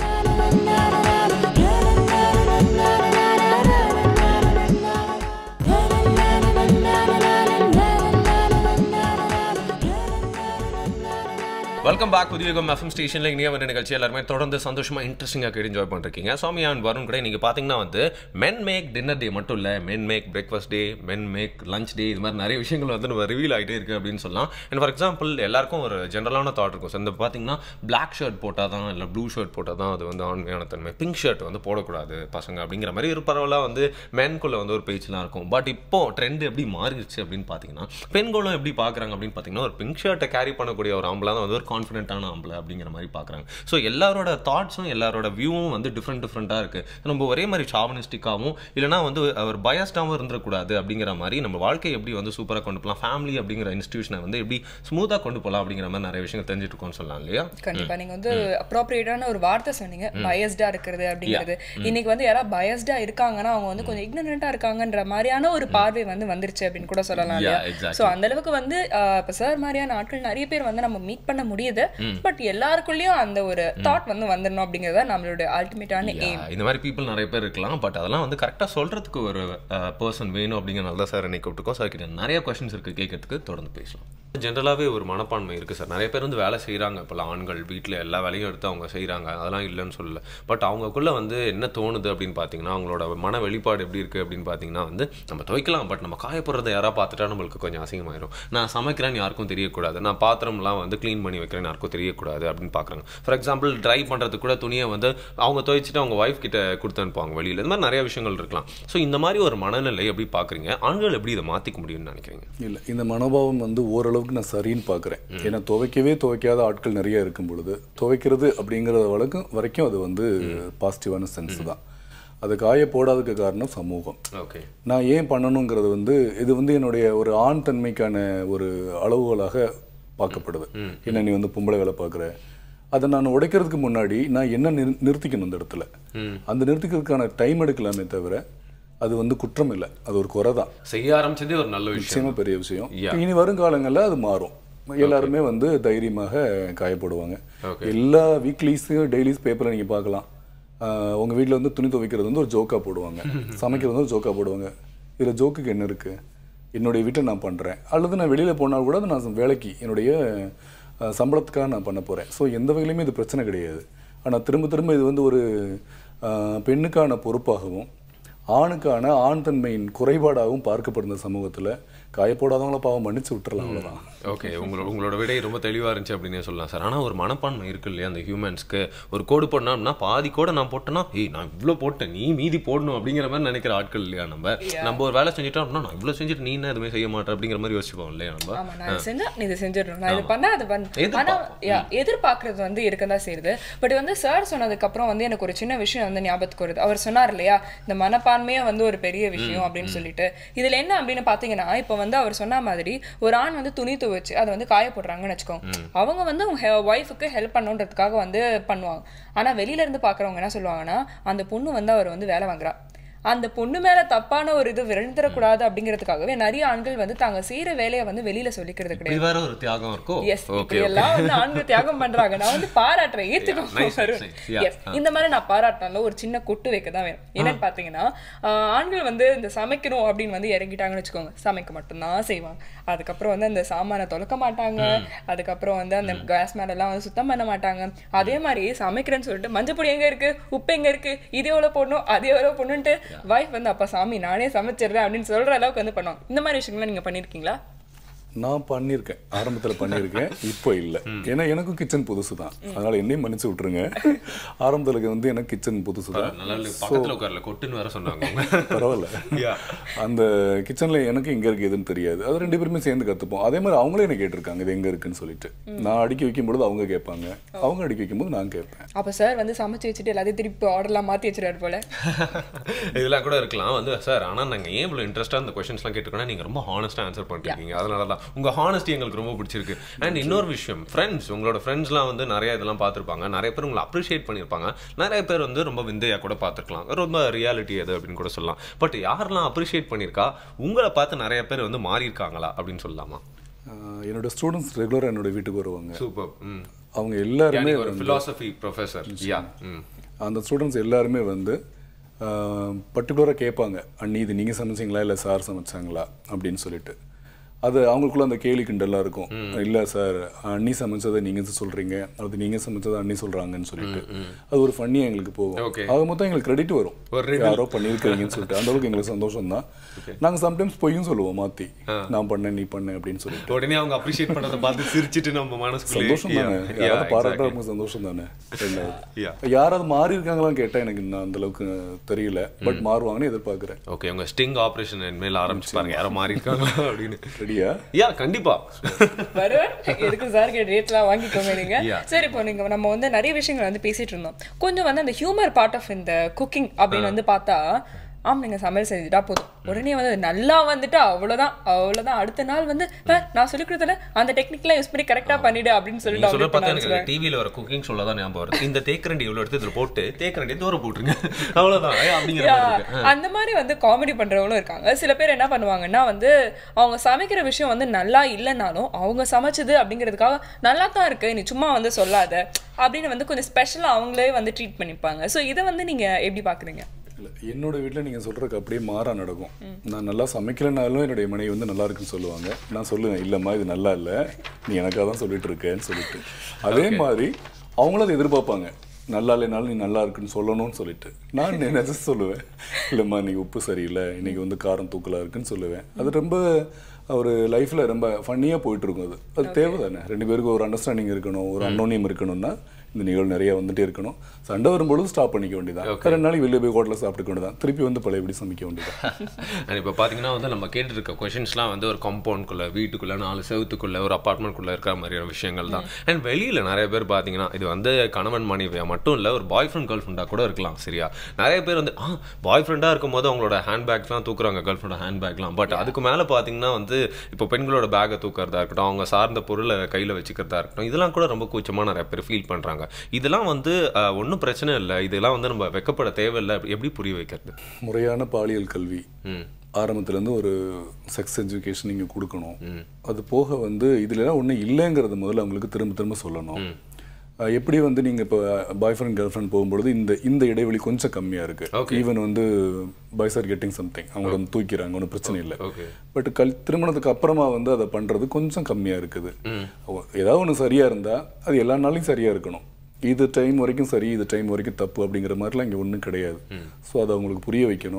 வெல்கம் பேக் புதியகம் எஃப்எம் ஸ்டேஷனில் இனிய ஒரு நிகழ்ச்சி எல்லாருமே தொடர்ந்து சந்தோஷமா இன்ட்ரெஸ்டிங்காக கேட்டு என்ஜாய் பண்ணிருக்கீங்க சாமியா அண்ட் வருண் கூட நீங்கள் பார்த்தீங்கன்னா வந்து மென் மேக் டின்னர் டே மட்டும் இல்லை men make breakfast day men make lunch day இது மாதிரி நிறைய விஷயங்கள் வந்து நம்ம ரிவீல் ஆகிட்டே இருக்கு அப்படின்னு சொல்லலாம் அண்ட் ஃபார் எக்ஸாம்பிள் எல்லாருக்கும் ஒரு ஜென்ரலான தாட் இருக்கும் ஸோ இந்த பார்த்தீங்கன்னா பிளாக் ஷர்ட் போட்டால் தான் இல்லை ப்ளூ ஷர்ட் போட்டால் தான் அது வந்து ஆண்மையான தன்மை பிங்க் ஷர்ட் வந்து போடக்கூடாது பசங்க அப்படிங்கிற மாதிரி ஒரு பரவலாக வந்து மென்குள்ளே வந்து ஒரு பேச்செலாம் இருக்கும் பட் இப்போ ட்ரெண்ட் எப்படி மாறிடுச்சு அப்படின்னு பார்த்தீங்கன்னா பெண்களும் எப்படி பார்க்குறாங்க அப்படின்னு பார்த்தீங்கன்னா ஒரு பிங்க் ஷர்ட்டை கேரி பண்ணக்கூடிய ஒரு ஆம்பளை தான் வந்து ஒரு கான்ஃபிடென்ட்டான ஆம்பளை அப்படிங்கிற மாதிரி பார்க்குறாங்க ஸோ எல்லாரோட தாட்ஸும் எல்லாரோட வியூவும் வந்து டிஃப்ரெண்ட் டிஃப்ரெண்ட்டாக இருக்குது நம்ம ஒரே மாதிரி சாவனிஸ்டிக்காகவும் இல்லைனா வந்து ஒரு பயஸ்டாகவும் இருந்துடக்கூடாது அப்படிங்கிற மாதிரி நம்ம வாழ்க்கையை எப்படி வந்து சூப்பராக கொண்டு போகலாம் ஃபேமிலி அப்படிங்கிற இன்ஸ்டியூஷனை வந்து எப்படி ஸ்மூத்தாக கொண்டு போகலாம் அப்படிங்கிற மாதிரி நிறைய விஷயங்கள் தெரிஞ்சுட்டு இருக்கோம்னு சொல்லலாம் இல்லையா கண்டிப்பா நீங்க வந்து அப்ரோப்ரியேட்டான ஒரு வார்த்தை சொன்னீங்க பயஸ்டா இருக்கிறது அப்படிங்கிறது இன்னைக்கு வந்து யாராவது பயஸ்டா இருக்காங்கன்னா அவங்க வந்து கொஞ்சம் இக்னரண்டா இருக்காங்கன்ற மாதிரியான ஒரு பார்வை வந்து வந்துருச்சு அப்படின்னு கூட சொல்லலாம் இல்லையா Yeah, exactly. சோ அந்த அளவுக்கு வந்து ஆஹ், இப்ப சார் மாதிரியான ஆட்கள் நிறைய பேர் வந்து நம்ம மீட் பண்ண முடியுது பட் எல்லாருக்குள்ளயும் அந்த ஒரு தாட் வந்து வந்துடணும் அப்படிங்கறது தான் நம்மளோட அல்டிமேட்டான எய்ம் Yeah, இந்த மாதிரி பீப்புள் நிறைய பேர் இருக்கலாம் பட் அதெல்லாம் வந்து கரெக்டாக சொல்கிறதுக்கு ஒரு பர்சன் வேணும் அப்படிங்கிறனால தான் சார் என்னை கூப்பிட்டுக்கோம் சார் கிட்ட நிறைய கொஷின்ஸ் இருக்குது கேட்கறதுக்கு தொடர்ந்து பேசலாம் ஜென்ரலாகவே ஒரு மனப்பான்மை இருக்குது சார் நிறைய பேர் வந்து வேலை செய்கிறாங்க இப்போல்லாம் ஆண்கள் வீட்டில் எல்லா வேலையும் எடுத்து அவங்க செய்கிறாங்க அதெல்லாம் இல்லைன்னு சொல்லல பட் அவங்கக்குள்ளே வந்து என்ன தோணுது அப்படின்னு பார்த்தீங்கன்னா அவங்களோட மன வெளிப்பாடு எப்படி இருக்குது அப்படின்னு பார்த்தீங்கன்னா வந்து நம்ம துவைக்கலாம் பட் நம்ம காய போடுறத யாராவது பார்த்துட்டா நம்மளுக்கு கொஞ்சம் அசிங்கமாயிரும் நான் சமைக்கிறேன்னு யாருக்கும் தெரியக்கூடாது நான் பாத்திரம்லாம் வந்து க்ளீன் பண்ணி வைக்கிறேன்னு யாருக்கும் தெரியக்கூடாது அப்படின்னு பார்க்குறாங்க ஃபார் எக்ஸாம்பிள் ட்ரை பண்ணுறதுக்கு கூட துணியை வந்து அவங்க துவைச்சிட்டு அவங்க ஒய்ஃப் கிட்ட கொடுத்து அனுப்புவாங்க வெளியில் இந்த மாதிரி நிறைய விஷயங்கள் இருக்கலாம் ஸோ இந்த மாதிரி ஒரு மனநிலை எப்படி பார்க்குறீங்க ஆண்கள் எப்படி இதை மாற்றிக்க முடியும்னு நினைக்கிறீங்க இல்லை இந்த மனோபாவம் வந்து ஓரளவுக்கு நான் சரின்னு பார்க்குறேன் ஏன்னா துவைக்கவே துவைக்காத ஆட்கள் நிறைய இருக்கும் பொழுது துவைக்கிறது அப்படிங்கிற வழக்கம் வரைக்கும் அது வந்து பாசிட்டிவான சென்ஸ் தான் அது காய போடாததுக்கு காரணம் சமூகம் ஓகே நான் ஏன் பண்ணணுங்கிறது வந்து இது வந்து என்னுடைய ஒரு ஆண் தன்மைக்கான ஒரு அளவுகோலாக பார்க்கப்படுது என்ன நீ வந்து பொம்பளை வேலை பார்க்குற அதை நான் உடைக்கிறதுக்கு முன்னாடி நான் என்ன நிறு- நிறுத்திக்கணும் இந்த இடத்துல அந்த நிறுத்திக்கிறதுக்கான டைம் எடுக்கலாமே தவிர அது வந்து குற்றம் இல்லை அது ஒரு குறை தான் செய்ய ஆரம்பிச்சதே ஒரு நல்ல விஷயம் நிச்சயமா பெரிய விஷயம் இனி வருங்காலங்களில் அது மாறும் எல்லாருமே வந்து தைரியமாக காயப்படுவாங்க எல்லா வீக்லிஸும் டெய்லிஸ் பேப்பரில் நீங்கள் பார்க்கலாம் ஆஹ் உங்க வீட்டில் வந்து துணி துவைக்கிறது வந்து ஒரு ஜோக்கா போடுவாங்க சமைக்கிறது வந்து ஒரு ஜோக்கா போடுவாங்க இதில் ஜோக்குக்கு என்ன இருக்கு என்னுடைய வீட்டை நான் பண்றேன் அல்லது நான் வெளியில போனால் கூட அதை நான் வேலைக்கு என்னுடைய ஆஹ், சம்பளத்துக்காக நான் பண்ண போறேன் ஸோ எந்த வகையிலுமே இது பிரச்சனை கிடையாது ஆனா திரும்ப திரும்ப இது வந்து ஒரு ஆஹ், பெண்ணுக்கான பொறுப்பாகவும் ஆணுக்கான ஆண் தன்மையின் குறைபாடாகவும் பார்க்கப்படுற சமூகத்துல காயப்போடாதவங்கள பாவம் மன்னிச்சு விட்டுறலாம் அவ்வளவுதான் ஓகே உங்களோட உங்களோட விடை ரொம்ப தெளிவாக இருந்துச்சு அப்படின்னே சொல்லலாம் சார் ஆனால் ஒரு மனப்பான்மை இருக்கு இல்லையா அந்த ஹியூமன்ஸ்க்கு ஒரு கோடு போடணும்னா பாதி கோடை நான் போட்டேன்னா ஏய் நான் இவ்வளோ போட்டேன் நீ மீதி போடணும் அப்படிங்கிற மாதிரி நினைக்கிற ஆட்கள் இல்லையா நம்ம நம்ம ஒரு வேலை செஞ்சுட்டோம் அப்படின்னா நான் இவ்வளோ செஞ்சுட்டு நீ என்ன எதுவுமே செய்ய மாட்டேன் அப்படிங்கிற மாதிரி யோசிப்போம் இல்லையா நம்ம ஆமா நான் இதை செஞ்சா நீ இதை செஞ்சிடணும் நான் இது பண்ணா அது பண்ண ஆனா எதிர்பார்ப்போம். yeah, எதிர்பார்க்கறது வந்து இருக்க தான் செய்யுது பட் வந்து சார் சொன்னதுக்கு அப்புறம் வந்து எனக்கு ஒரு சின்ன விஷயம் வந்து ஞாபகத்துக்கு வருது அவர் சொன்னார் இல்லையா இந்த மனப்பான்மையே வந்து ஒரு பெரிய விஷயம் அப்படின்னு சொல்லிட்டு இதுல என்ன அப்படின்னு பாத்தீங்கன்னா இப்போ வந்து அவர் சொன்ன மாதிரி ஒரு ஆண் வந்து துணி துவைச்சு அதை வந்து காய போடுறாங்கன்னு வச்சுக்கோங்க அவங்க வந்து அவங்க ஒய்ஃபுக்கு ஹெல்ப் பண்ணணுன்றதுக்காக வந்து பண்ணுவாங்க ஆனா வெளியில இருந்து பாக்குறவங்க என்ன சொல்லுவாங்கன்னா அந்த பொண்ணு வந்து அவர் வந்து வேலை வாங்குறா அந்த பொண்ணு மேல தப்பான ஒரு இது விழுந்துடக்கூடாது அப்படிங்கிறதுக்காகவே நிறைய ஆண்கள் வந்து தாங்க செய்யற வேலையை வந்து வெளியில சொல்லிக்கிறது கிடையாது இப்படி வேற ஒரு தியாகம் இருக்கோ எஸ் ஓகே இப்படி எல்லாம் வந்து ஆண்கள் தியாகம் பண்றாங்க நான் வந்து பாராட்டுறேன் Yeah, nice, ஏத்துக்கணும் nice. Yeah. Yes. இந்த மாதிரி நான் பாராட்டினாலும் ஒரு சின்ன கொட்டு வைக்க தான் வேணும் என்னன்னு பாத்தீங்கன்னா ஆஹ், ஆண்கள் வந்து இந்த சமைக்கணும் அப்படின்னு வந்து இறங்கிட்டாங்கன்னு வச்சுக்கோங்க சமைக்க மட்டும்தான் செய்வாங்க அதுக்கப்புறம் வந்து அந்த சாமானை தொலைக்க மாட்டாங்க அதுக்கப்புறம் வந்து அந்த கேஸ் மேல எல்லாம் வந்து சுத்தம் பண்ண மாட்டாங்க அதே மாதிரி சமைக்கிறேன்னு சொல்லிட்டு மஞ்சப்பொடி எங்க இருக்கு உப்பு எங்க இருக்கு இது எவ்வளவு போடணும் அது எவ்வளவு போடணும்ட்டு வைஃப் வந்து அப்பா சாமி நானே சமைச்சிடுறேன் அப்படின்னு சொல்ற அளவுக்கு வந்து பண்ணுவாங்க இந்த மாதிரி விஷயங்கள்லாம் நீங்க பண்ணிருக்கீங்களா நான் பண்ணியிருக்கேன் ஆரம்பத்துல பண்ணியிருக்கேன் இப்போ இல்லை ஏன்னா எனக்கும் கிச்சன் புதுசு தான் அதனால என்னையும் மன்னிச்சு விட்டுருங்க ஆரம்பத்துல வந்து எனக்கு கிச்சன் புதுசு தான் நல்லா இல்ல, பக்கத்துல உட்காரல கொட்டுன்னு வேற சொன்னாங்க பரவாயில்ல Yeah. அந்த கிச்சன்ல எனக்கு எங்க இருக்கு எதுன்னு தெரியாது அது ரெண்டு பேருமே சேர்ந்து கத்துப்போம் அதே மாதிரி அவங்களே என்ன கேட்டிருக்காங்க இது எங்க இருக்குன்னு சொல்லிட்டு நான் அடுக்கி வைக்கும் பொழுது அவங்க கேட்பாங்க அவங்க அடுக்கி வைக்கும்போது நான் கேட்பேன் அப்ப சார் வந்து சமைச்சு வச்சுட்டு எல்லாத்தையும் திருப்பி ஆர்டர்லாம் மாத்தி வச்சிருவாரு போல இதெல்லாம் கூட இருக்கலாம் வந்து சார் ஆனா நாங்க ஏன் இவ்வளவு இன்ட்ரெஸ்டா இந்த கொஸ்டின்ஸ்லாம் கேட்டுக்கோனா நீங்க ரொம்ப ஹானஸ்டா ஆன்சர் பண்ணிருக்கீங்க அதனால தான் உங்க ஹானஸ்டி எங்களுக்கு ரொம்ப பிடிச்சிருக்கு அண்ட் இன்னொரு விஷயம் ஃப்ரெண்ட்ஸ் உங்களோட ஃப்ரெண்ட்ஸ்லாம் வந்து நிறைய இதெல்லாம் பார்த்திருப்பாங்க நிறைய பேர் உங்களை அப்ரிஷியேட் பண்ணியிருப்பாங்க நிறைய பேர் வந்து ரொம்ப விந்தையா கூட பார்த்திருக்கலாம் ரொம்ப ரியாலிட்டி அது அப்படின்னு கூட சொல்லலாம் பட் யாரெல்லாம் அப்ரிஷியேட் பண்ணியிருக்கா உங்களை பார்த்து நிறைய பேர் வந்து மாறி இருக்காங்களா அப்படின்னு சொல்லலாமா ஆஹ் என்னோட ஸ்டூடெண்ட்ஸ் ரெகுலரா என்னோட வீட்டுக்கு வருவாங்க சூப்பர் ம் அவங்க எல்லாருமே ஒரு philosophy ப்ரொஃபசர் யா ம் அந்த ஸ்டூடெண்ட்ஸ் எல்லாருமே வந்து பர்டிகுலராக கேட்பாங்க அண்ணி இது நீங்கள் சமைச்சிங்களா இல்லை சார் சமைச்சாங்களா அப்படின்னு சொல்லிட்டு அது அவங்களுக்குள்ள அந்த கேலி கிண்டலாக இருக்கும் இல்லை சார் அண்ணி சமைச்சதை நீங்கள் சொல்கிறீங்க அது நீங்கள் சமைச்சதை அண்ணி சொல்கிறாங்கன்னு சொல்லிட்டு அது ஒரு ஃபன்னியாக எங்களுக்கு போகும் Okay. அது மொத்தம் எங்களுக்கு கிரெடிட் வரும் ஒரு யாரோ பண்ணியிருக்கிறீங்கன்னு சொல்லிட்டு அந்த அளவுக்கு எங்களுக்கு சந்தோஷம் தான் நாங்கள் சம்டைம்ஸ் பொய்யும் சொல்லுவோம் மாற்றி நான் பண்ணேன் நீ பண்ணேன் அப்படின்னு சொல்லிட்டு உடனே அவங்க அப்ரிஷியேட் பண்ணதை பார்த்து சிரிச்சிட்டு நம்ம மனசுக்குள்ளே சந்தோஷம் தானே Yeah, yeah, யாராவது பாராட்டா exactly. நமக்கு சந்தோஷம் தானே Yeah. யாராவது மாறி இருக்காங்களான்னு கேட்டா எனக்கு இன்னும் அந்த அளவுக்கு தெரியல பட் மாறுவாங்கன்னு எதிர்பார்க்கிறேன் ஓகே உங்க ஸ்டிங் ஆபரேஷன் மேல ஆரம்பிச்சு பாருங்க யாரோ மாறி இருக்காங்களா அப்படின்னு ரெடியா யா கண்டிப்பா வருவார் எதுக்கு சார் ரேட்லாம் வாங்கிக்கோங்க நீங்க Yeah. சரி இப்போ நீங்க நம்ம வந்து நிறைய விஷயங்கள் வந்து பேசிட்டு இருந்தோம் கொஞ்சம் வந்து அந்த ஹியூமர் பார்ட் ஆஃப் இந்த குக்கிங் அப்படின்னு வந்து பார்த்தா ஆம் நீங்க சமையல் செஞ்சுட்டா போதும் உடனே வந்து நல்லா வந்துட்டு அவ்வளவுதான் அவ்வளவுதான் அடுத்த நாள் வந்து "அஹ், நான் சொல்லி கொடுத்தல அந்த டெக்னிக்லாம் யூஸ் பண்ணி கரெக்டா பண்ணிடு அப்படின்னு நீங்க சொல்லிட்டு சொல்ல அப்படியே பார்த்தா பண்ண எனக்கு டிவில வர குக்கிங் சொல்ல தான் ஞாபகம் வருது இந்த தேக்கரண்டி இவ்வளவு எடுத்து இதுல போட்டு தேக்கரண்டி தூர போட்டுருங்க அவ்வளவுதான் ஏய், அப்படிங்கிற மாதிரி இருக்கு Yeah, அந்த மாதிரி வந்து காமெடி பண்றவங்களும் இருக்காங்க சில பேர் என்ன பண்ணுவாங்கன்னா வந்து அவங்க சமைக்கிற விஷயம் வந்து நல்லா இல்லைனாலும் அவங்க சமைச்சது அப்படிங்கிறதுக்காக நல்லா தான் இருக்கு நீ சும்மா வந்து சொல்லாத அப்படின்னு வந்து கொஞ்சம் ஸ்பெஷலா அவங்களே வந்து ட்ரீட் பண்ணிப்பாங்க சோ இதை வந்து நீங்க எப்படி பாக்குறீங்க இல்ல என்னோட வீட்ல நீங்க சொல்றதுக்கு அப்படியே மாறா நடக்கும் நான் நல்லா சமைக்கலனாலும் என்னுடைய மனைவி வந்து நல்லா இருக்குன்னு சொல்லுவாங்க நான் சொல்லுவேன் இல்லம்மா இது நல்லா இல்ல நீ எனக்காக தான் சொல்லிட்டு இருக்கேன்னு சொல்லிட்டு அதே மாதிரி அவங்களும் அதை எதிர்பார்ப்பாங்க நல்லா இல்லைனாலும் நீ நல்லா இருக்குன்னு சொல்லணும்னு சொல்லிட்டு நான் என்ன சொல்லுவேன் இல்லைம்மா நீ உப்பு சரியில்லை இன்னைக்கு வந்து காரம் தூக்கலா இருக்குன்னு சொல்லுவேன் அது ரொம்ப ஒரு லைஃப்ல ரொம்ப ஃபன்னியாக போயிட்டு இருக்கும் அது அது தேவை தானே ரெண்டு பேருக்கும் ஒரு அண்டர்ஸ்டாண்டிங் இருக்கணும் ஒரு அன்னோனியம் இருக்கணும்னா இந்த நிகழ்வு நிறைய வந்துட்டே இருக்கணும் சண்டை வரும்பொழுது ஸ்டாப் பண்ணிக்க வேண்டியதான் ரெண்டு நாளைக்கு வெளியே போய் ஹோட்டலில் சாப்பிட்டுக்க வேண்டியதான் திருப்பி வந்து பழையபடி சமைக்க வேண்டியதான் அண்ட் இப்போ பார்த்தீங்கன்னா வந்து நம்ம கேட்டு இருக்க கொஷின்ஸ்லாம் வந்து ஒரு காம்பவுண்ட்குள்ள வீட்டுக்குள்ள நாலு செவத்துக்குள்ள ஒரு அப்பார்ட்மெண்ட்குள்ள இருக்கிற மாதிரியான விஷயங்கள் தான் அண்ட் வெளியில நிறைய பேர் பார்த்தீங்கன்னா இது வந்து கணவன் மனைவியா மட்டும் இல்லை ஒரு பாய் ஃப்ரெண்ட் கேர்ள் ஃப்ரெண்டாக கூட இருக்கலாம் சரியா நிறைய பேர் வந்து ஆ பாய் ஃப்ரெண்டாக இருக்கும் போது அவங்களோட ஹேண்ட் பேக்லாம் தூக்குறாங்க கேர்ள் ஃப்ரெண்டோட ஹேண்ட் பேக்லாம் பட் அதுக்கு மேலே பார்த்தீங்கன்னா வந்து இப்போ பெண்களோட பேக்கை தூக்குறதா இருக்கட்டும் அவங்க சார்ந்த பொருளை கையில் வச்சுக்கிறதா இருக்கட்டும் இதெல்லாம் கூட ரொம்ப கூச்சமாக நிறைய பேர் ஃபீல் பண்ணுறாங்க இதெல்லாம் வந்து ஒன்றும் பிரச்சனை இல்லை இதெல்லாம் வந்து நம்ம வெக்கப்பட தேவையில்லை எப்படி புரிய வைக்கிறது முறையான பாலியல் கல்வி ம் ஆரம்பத்துலேருந்து ஒரு செக்ஸ் எஜுகேஷன் நீங்கள் கொடுக்கணும் அது போக வந்து இதுலலாம் ஒன்றும் இல்லைங்கிறது முதல்ல அவங்களுக்கு திரும்ப திரும்ப சொல்லணும் அஹ் எப்படி வந்து நீங்கள் இப்போ பாய் ஃப்ரெண்ட் கேர்ள் ஃப்ரெண்ட் போகும்பொழுது இந்த இந்த இடைவெளி கொஞ்சம் கம்மியாக இருக்குது ஈவன் வந்து பாய்ஸ் ஆர் கெட்டிங் சம்திங் அவங்கள வந்து தூக்கிறாங்க ஒன்றும் பிரச்சனை இல்லை ஓகே பட் கல் திருமணத்துக்கு அப்புறமா வந்து அதை பண்ணுறது கொஞ்சம் கம்மியாக இருக்குது அவ- ஏதாவது ஒன்று சரியாக இருந்தால் அது எல்லா நாளையும் சரியாக இருக்கணும் இது டைம் வரைக்கும் சரி இது டைம் வரைக்கும் தப்பு அப்படிங்கிற மாதிரிலாம் இங்கே ஒன்றும் கிடையாது ஸோ அதை அவங்களுக்கு புரிய வைக்கணும்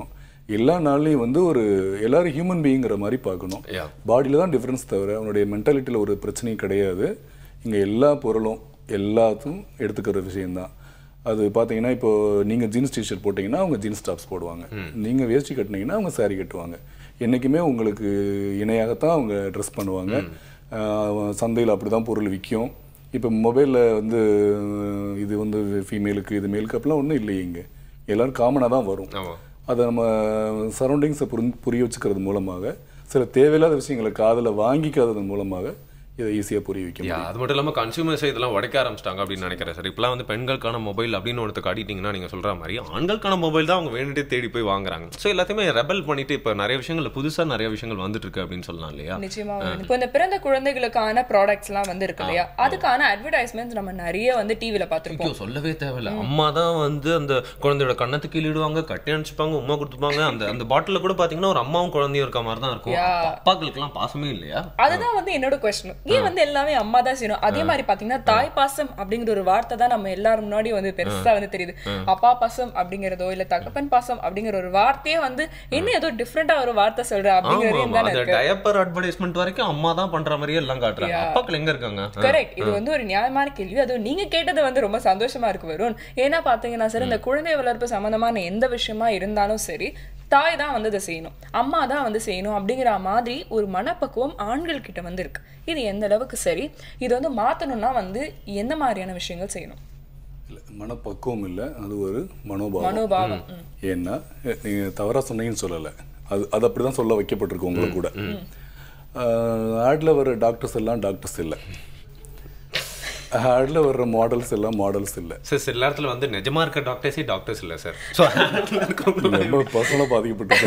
எல்லா நாள்லையும் வந்து ஒரு எல்லாரும் ஹியூமன் பீயிங்கிற மாதிரி பார்க்கணும் Yeah. பாடியில் தான் டிஃப்ரென்ஸ் தவிர அவனுடைய மென்டாலிட்டியில் ஒரு பிரச்சனையும் கிடையாது இங்கே எல்லா பொருளும் எல்லாத்தையும் எடுத்துக்கிற விஷயம்தான் அது பார்த்தீங்கன்னா இப்போ நீங்கள் ஜீன்ஸ் டிஷர்ட் போட்டிங்கன்னா அவங்க ஜீன்ஸ் டாப்ஸ் போடுவாங்க நீங்கள் வேஷ்டி கட்டினீங்கன்னா அவங்க saree கட்டுவாங்க என்றைக்குமே உங்களுக்கு இணையாகத்தான் அவங்க ட்ரெஸ் பண்ணுவாங்க சந்தையில் அப்படி தான் பொருள் விற்கும் இப்போ மொபைலில் வந்து இது வந்து ஃபீமேலுக்கு இது மேலுக்கு அப்படிலாம் ஒன்றும் இல்லையே இங்கே எல்லோரும் காமனாக தான் வரும் ஆமா அதை நம்ம சரௌண்டிங்ஸை புரி புரிய வச்சுக்கிறது மூலமாக சில தேவையில்லாத விஷயங்களை காதில் வாங்கிக்காததன் மூலமாக இதை ஈஸியாக புரிய வைக்க முடியும் யா அது மட்டும் இல்லாமல் கன்சியூமர்ஸ் இதெல்லாம் உடைக்க ஆரம்பிச்சிட்டாங்க அப்படின்னு நினைக்கிறேன் சார் இப்பலாம் வந்து பெண்களுக்கான மொபைல் அப்படின்னு ஒருத்த காட்டிட்டீங்கன்னா நீங்கள் சொல்கிற மாதிரி ஆண்களுக்கான மொபைல் தான் அவங்க வேணுட்டே தேடி போய் வாங்குறாங்க ஸோ எல்லாத்தையுமே ரெபல் பண்ணிட்டு இப்போ நிறைய விஷயங்கள் புதுசாக நிறைய விஷயங்கள் வந்துட்டு இருக்கு அப்படின்னு சொல்லலாம் இல்லையா நிச்சயமா வந்து. இப்போ இந்த பிறந்த குழந்தைகளுக்கான ப்ராடக்ட்ஸ்லாம் வந்து இருக்கு இல்லையா அதுக்கான அட்வர்டைஸ்மெண்ட்ஸ் நம்ம நிறைய வந்து டிவில பார்த்திருப்போம் ஐயோ சொல்லவே தேவையில்ல அம்மா தான் வந்து அந்த குழந்தையோட கண்ணத்துக்கு கீழிடுவாங்க கட்டி அனுப்பிச்சுப்பாங்க உமா கொடுத்துப்பாங்க அந்த அந்த பாட்டில் கூட பார்த்தீங்கன்னா ஒரு அம்மாவும் குழந்தையும் இருக்க மாதிரி தான் இருக்கும் அப்பா- அப்பாக்களுக்கெல்லாம் பாசமே இல்லையா அதுதான் வந்து என்னோட கொஸ்டின் ஏன் வந்து எல்லாமே அம்மா தான் செய்யணும் அதே மாதிரி பாத்தீங்கன்னா தாய் பாசம் அப்படிங்கிற ஒரு வார்த்தை தான் நம்ம எல்லாரும் முன்னாடி வந்து பெருசா வந்து தெரியுது அப்பா பாசம் அப்படிங்கிறதோ இல்ல தகப்பன் பாசம் அப்படிங்கிற ஒரு வார்த்தையே வந்து என்ன ஏதோ டிஃப்ரெண்டா ஒரு வார்த்தை சொல்ற ஆமா அப்படிங்கிறது ஆமா தானே அந்த இருக்கு டயப்பர் அட்வர்டைஸ்மெண்ட் வரைக்கும் அம்மா தான் பண்ற மாதிரியே எல்லாம் காட்டுறாங்க அப்பாக்கள் எங்க இருக்காங்க கரெக்ட் இது வந்து ஒரு நியாயமான கேள்வி அதுவும் நீங்க கேட்டது வந்து ரொம்ப சந்தோஷமா இருக்கு வருண் ஏன்னா பாத்தீங்கன்னா சார் இந்த குழந்தை வளர்ப்பு சம்பந்தமான எந்த விஷயமா இருந்தாலும் சரி தாய் தான் வந்து இதை செய்யணும் அம்மா தான் வந்து செய்யணும் அப்படிங்கிற மாதிரி ஒரு மனப்பக்குவம் ஆண்கள் கிட்ட வந்து இருக்கு இது எந்த அளவுக்கு சரி இது வந்து மாத்தணும்னா வந்து எந்த மாதிரியான விஷயங்கள் செய்யணும் இல்லை மனப்பக்குவம் இல்லை அது ஒரு மனோபாவம் மனோபாவம் ம். ஏன்னா நீங்கள் தவறாக சொன்னீங்கன்னு சொல்லலை அது அது அப்படி தான் சொல்ல வைக்கப்பட்டிருக்கு உங்களுக்கு கூட ஆடில் வர டாக்டர்ஸ் எல்லாம் டாக்டர்ஸ் இல்லை ஆடில் வர்ற மாடல்ஸ் எல்லாம் மாடல்ஸ் இல்லை சார் சில நேரத்துல வந்து நிஜமா இருக்க டாக்டர்ஸே டாக்டர்ஸ் இல்ல சார் ஸோ ரொம்ப பர்சனலாக பாதிக்கப்பட்டு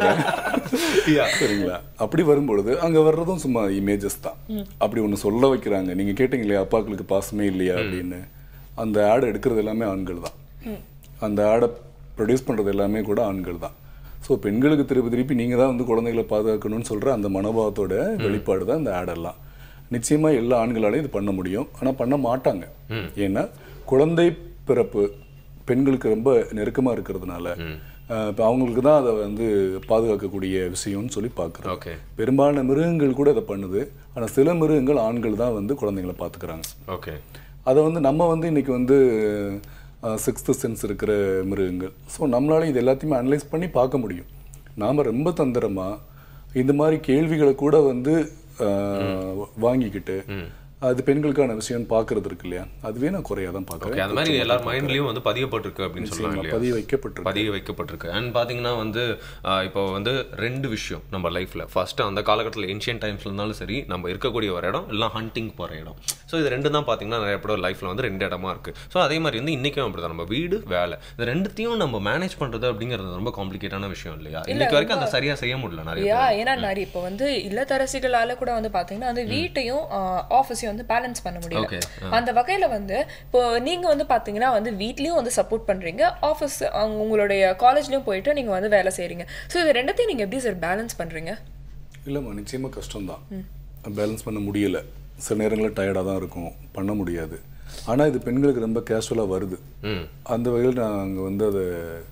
சரிங்களா அப்படி வரும்பொழுது அங்க வர்றதும் சும்மா இமேஜஸ் தான் அப்படி ஒண்ணு சொல்ல வைக்கிறாங்க நீங்க கேட்டீங்க இல்லையா அப்பாக்களுக்கு பாசமே இல்லையா அப்படின்னு அந்த ஆடை எடுக்கிறது எல்லாமே ஆண்கள் தான் அந்த ஆடை ப்ரொடியூஸ் பண்றது எல்லாமே கூட ஆண்கள் தான் ஸோ பெண்களுக்கு திருப்பி திருப்பி நீங்க தான் வந்து குழந்தைகளை பாதுகாக்கணும்னு சொல்ற அந்த மனோபாவத்தோட வெளிப்பாடு தான் இந்த ஆடெல்லாம் நிச்சயமா எல்லா ஆண்களாலையும் இது பண்ண முடியும் ஆனா பண்ண மாட்டாங்க ஏன்னா குழந்தை பிறப்பு பெண்களுக்கு ரொம்ப நெருக்கமா இருக்கிறதுனால அஹ், இப்ப அவங்களுக்கு தான் அதை வந்து பாதுகாக்கக்கூடிய விஷயம்னு சொல்லி பார்க்குறோம் ஓகே பெரும்பாலான மிருகங்கள் கூட இதை பண்ணுது ஆனா சில மிருகங்கள் ஆண்கள் தான் வந்து குழந்தைங்களை பார்த்துக்கிறாங்க ஓகே அதை வந்து நம்ம வந்து இன்னைக்கு வந்து சிக்ஸ்த்து சென்ஸ் இருக்கிற மிருகங்கள் ஸோ நம்மளால இது எல்லாத்தையுமே அனலைஸ் பண்ணி பார்க்க முடியும் நாம் ரொம்ப தந்திரமா இந்த மாதிரி கேள்விகளை கூட வந்து அஹ், வாங்கிக்கிட்டு அது பெண்களுக்கான விஷயம்னு பார்க்கறது இருக்கு இல்லையா அதுவே நான் குறையா தான் ஓகே பார்க்குறேன் அந்த மாதிரி எல்லார் மைண்ட்லயும் வந்து பதியப்பட்டிருக்கு அப்படின்னு சொல்லலாம் இல்லையா பதிய வைக்கப்பட்டிருக்கு பதிய வைக்கப்பட்டிருக்கு அண்ட் பார்த்தீங்கன்னா வந்து ஆஹ், இப்போ வந்து ரெண்டு விஷயம் நம்ம லைஃப்பில் ஃபர்ஸ்ட் அந்த காலகட்டத்தில் ஏன்ஷியன் டைம்ஸ்ல இருந்தாலும் சரி நம்ம இருக்கக்கூடிய ஒரு இடம் எல்லாம் ஹண்டிங் போகிற இடம் ஸோ இது ரெண்டு தான் பார்த்தீங்கன்னா நிறைய பேரோட லைஃப்பில் வந்து ரெண்டு இடமா இருக்கு ஸோ அதே மாதிரி வந்து இன்றைக்கும் அப்படி தான் நம்ம வீடு வேலை இந்த ரெண்டுத்தையும் நம்ம மேனேஜ் பண்ணுறது அப்படிங்கிறது ரொம்ப காம்ப்ளிகேட்டான விஷயம் இல்லையா இன்னைக்கு வரைக்கும் அதை சரியாக செய்ய முடியல நிறைய யா ஏன்னா நிறைய இப்போ வந்து இல்லத்தரசிகளால கூட வந்து பாத்தீங்கன்னா வந்து வீட்டையும் ஆஃபீஸையும் வந்து பேலன்ஸ் பண்ண முடியல Okay, அந்த வகையில வந்து இப்போ நீங்க வந்து பாத்தீங்கன்னா வந்து வீட்லயும் வந்து சப்போர்ட் பண்றீங்க ஆஃபீஸ் உங்களுடைய காலேஜ்லயும் போயிட்டு நீங்க வந்து வேலை செய்றீங்க ஸோ இது ரெண்டத்தையும் நீங்க எப்படி சார் பேலன்ஸ் பண்றீங்க இல்லைம்மா நிச்சயமாக கஷ்டம்தான் பேலன்ஸ் பண்ண முடியல சில நேரங்களில் டயர்டாக தான் இருக்கும் பண்ண முடியாது ஆனால் இது பெண்களுக்கு ரொம்ப கேஷுவலாக வருது ம் அந்த வகையில் நாங்கள் வந்து அதை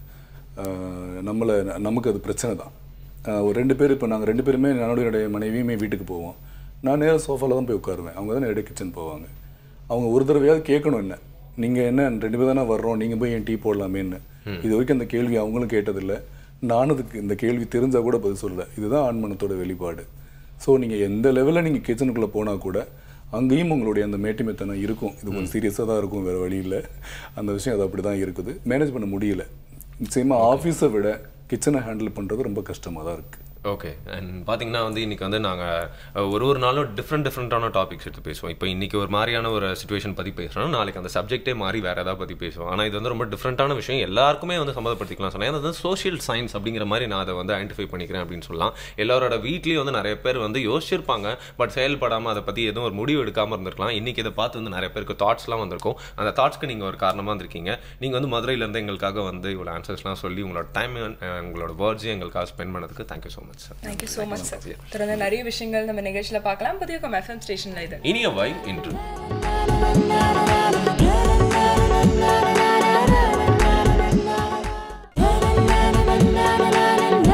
ஆஹ், நம்மளை நமக்கு அது பிரச்சனை தான் ஆஹ், ஒரு ரெண்டு பேர் இப்போ நாங்கள் ரெண்டு பேருமே என்னுடைய என்னுடைய மனைவியுமே வீட்டுக்கு போவோம் நான் நேராக சோஃபாவில் தான் போய் உட்காருவேன் அவங்க தான் நேரடியாக கிச்சன் போவாங்க அவங்க ஒரு தடவையாவது கேட்கணும் என்ன நீங்கள் என்ன ரெண்டு பேர் தானே வர்றோம் நீங்கள் போய் என் டீ போடலாமேன்னு இது வரைக்கும் அந்த கேள்வி அவங்களும் கேட்டதில்லை நானும் அதுக்கு இந்த கேள்வி தெரிஞ்சால் கூட பதில் சொல்லலை இதுதான் ஆண்மனத்தோட வெளிப்பாடு ஸோ நீங்கள் எந்த லெவலில் நீங்கள் கிச்சனுக்குள்ளே போனால் கூட அங்கேயும் உங்களுடைய அந்த மேட்டிமைத்தனம் இருக்கும் இது கொஞ்சம் சீரியஸாக தான் இருக்கும் வேறு வழி இல்லை அந்த விஷயம் அது அப்படி தான் இருக்குது மேனேஜ் பண்ண முடியல நிச்சயமாக ஆஃபீஸை விட கிச்சனை ஹேண்டில் பண்ணுறது ரொம்ப கஷ்டமாக தான் இருக்குது ஓகே அண்ட் பார்த்தீங்கன்னா வந்து இன்னைக்கு வந்து நாங்கள் ஒரு ஒரு நாளும் டிஃப்ரெண்ட் டிஃப்ரெண்ட்டான டாபிக்ஸ் எடுத்து பேசுவோம் இப்போ இன்னைக்கு ஒரு மாதிரியான ஒரு சுச்சுவேஷன் பற்றி பேசுகிறோம் நாளைக்கு அந்த சப்ஜெக்டே மாறி வேறு ஏதாவது பற்றி பேசுவோம் ஆனால் இது வந்து ரொம்ப டிஃப்ரெண்ட்டான விஷயம் எல்லாருக்குமே வந்து சம்மந்தப்படுத்திக்கலாம் சொன்னேன் அது வந்து சோஷியல் சயின்ஸ் அப்படிங்கிற மாதிரி நான் அதை வந்து ஐடென்டிஃபை பண்ணிக்கிறேன் அப்படின்னு சொல்லலாம் எல்லாரோட வீட்லேயும் வந்து நிறைய பேர் வந்து யோசிச்சிருப்பாங்க பட் செயல்படாமல் அதை பற்றி எதுவும் ஒரு முடிவு எடுக்காமல் இருந்திருக்கலாம் இன்னைக்கு இதை பார்த்து வந்து நிறைய பேருக்கு தாட்ஸ்லாம் வந்திருக்கும் அந்த தாட்ஸ்க்கு நீங்கள் ஒரு காரணமாக இருந்திருக்கீங்க நீங்கள் வந்து மதுரையிலேருந்து எங்களுக்காக வந்து இவ்வளோ ஆன்சர்ஸ்லாம் சொல்லி உங்களோட டைம் உங்களோட வேர்ட்ஸையும் எங்களுக்காக ஸ்பெண்ட் பண்ணதுக்கு thank you so much sir thank you so much sir தொடர்ந்து நிறைய விஷயங்கள் நம்ம நிகழ்ச்சியில பார்க்கலாம் புதிய எஃப்எம் ஸ்டேஷன்ல இது இனிய வை இன்று na na na na na na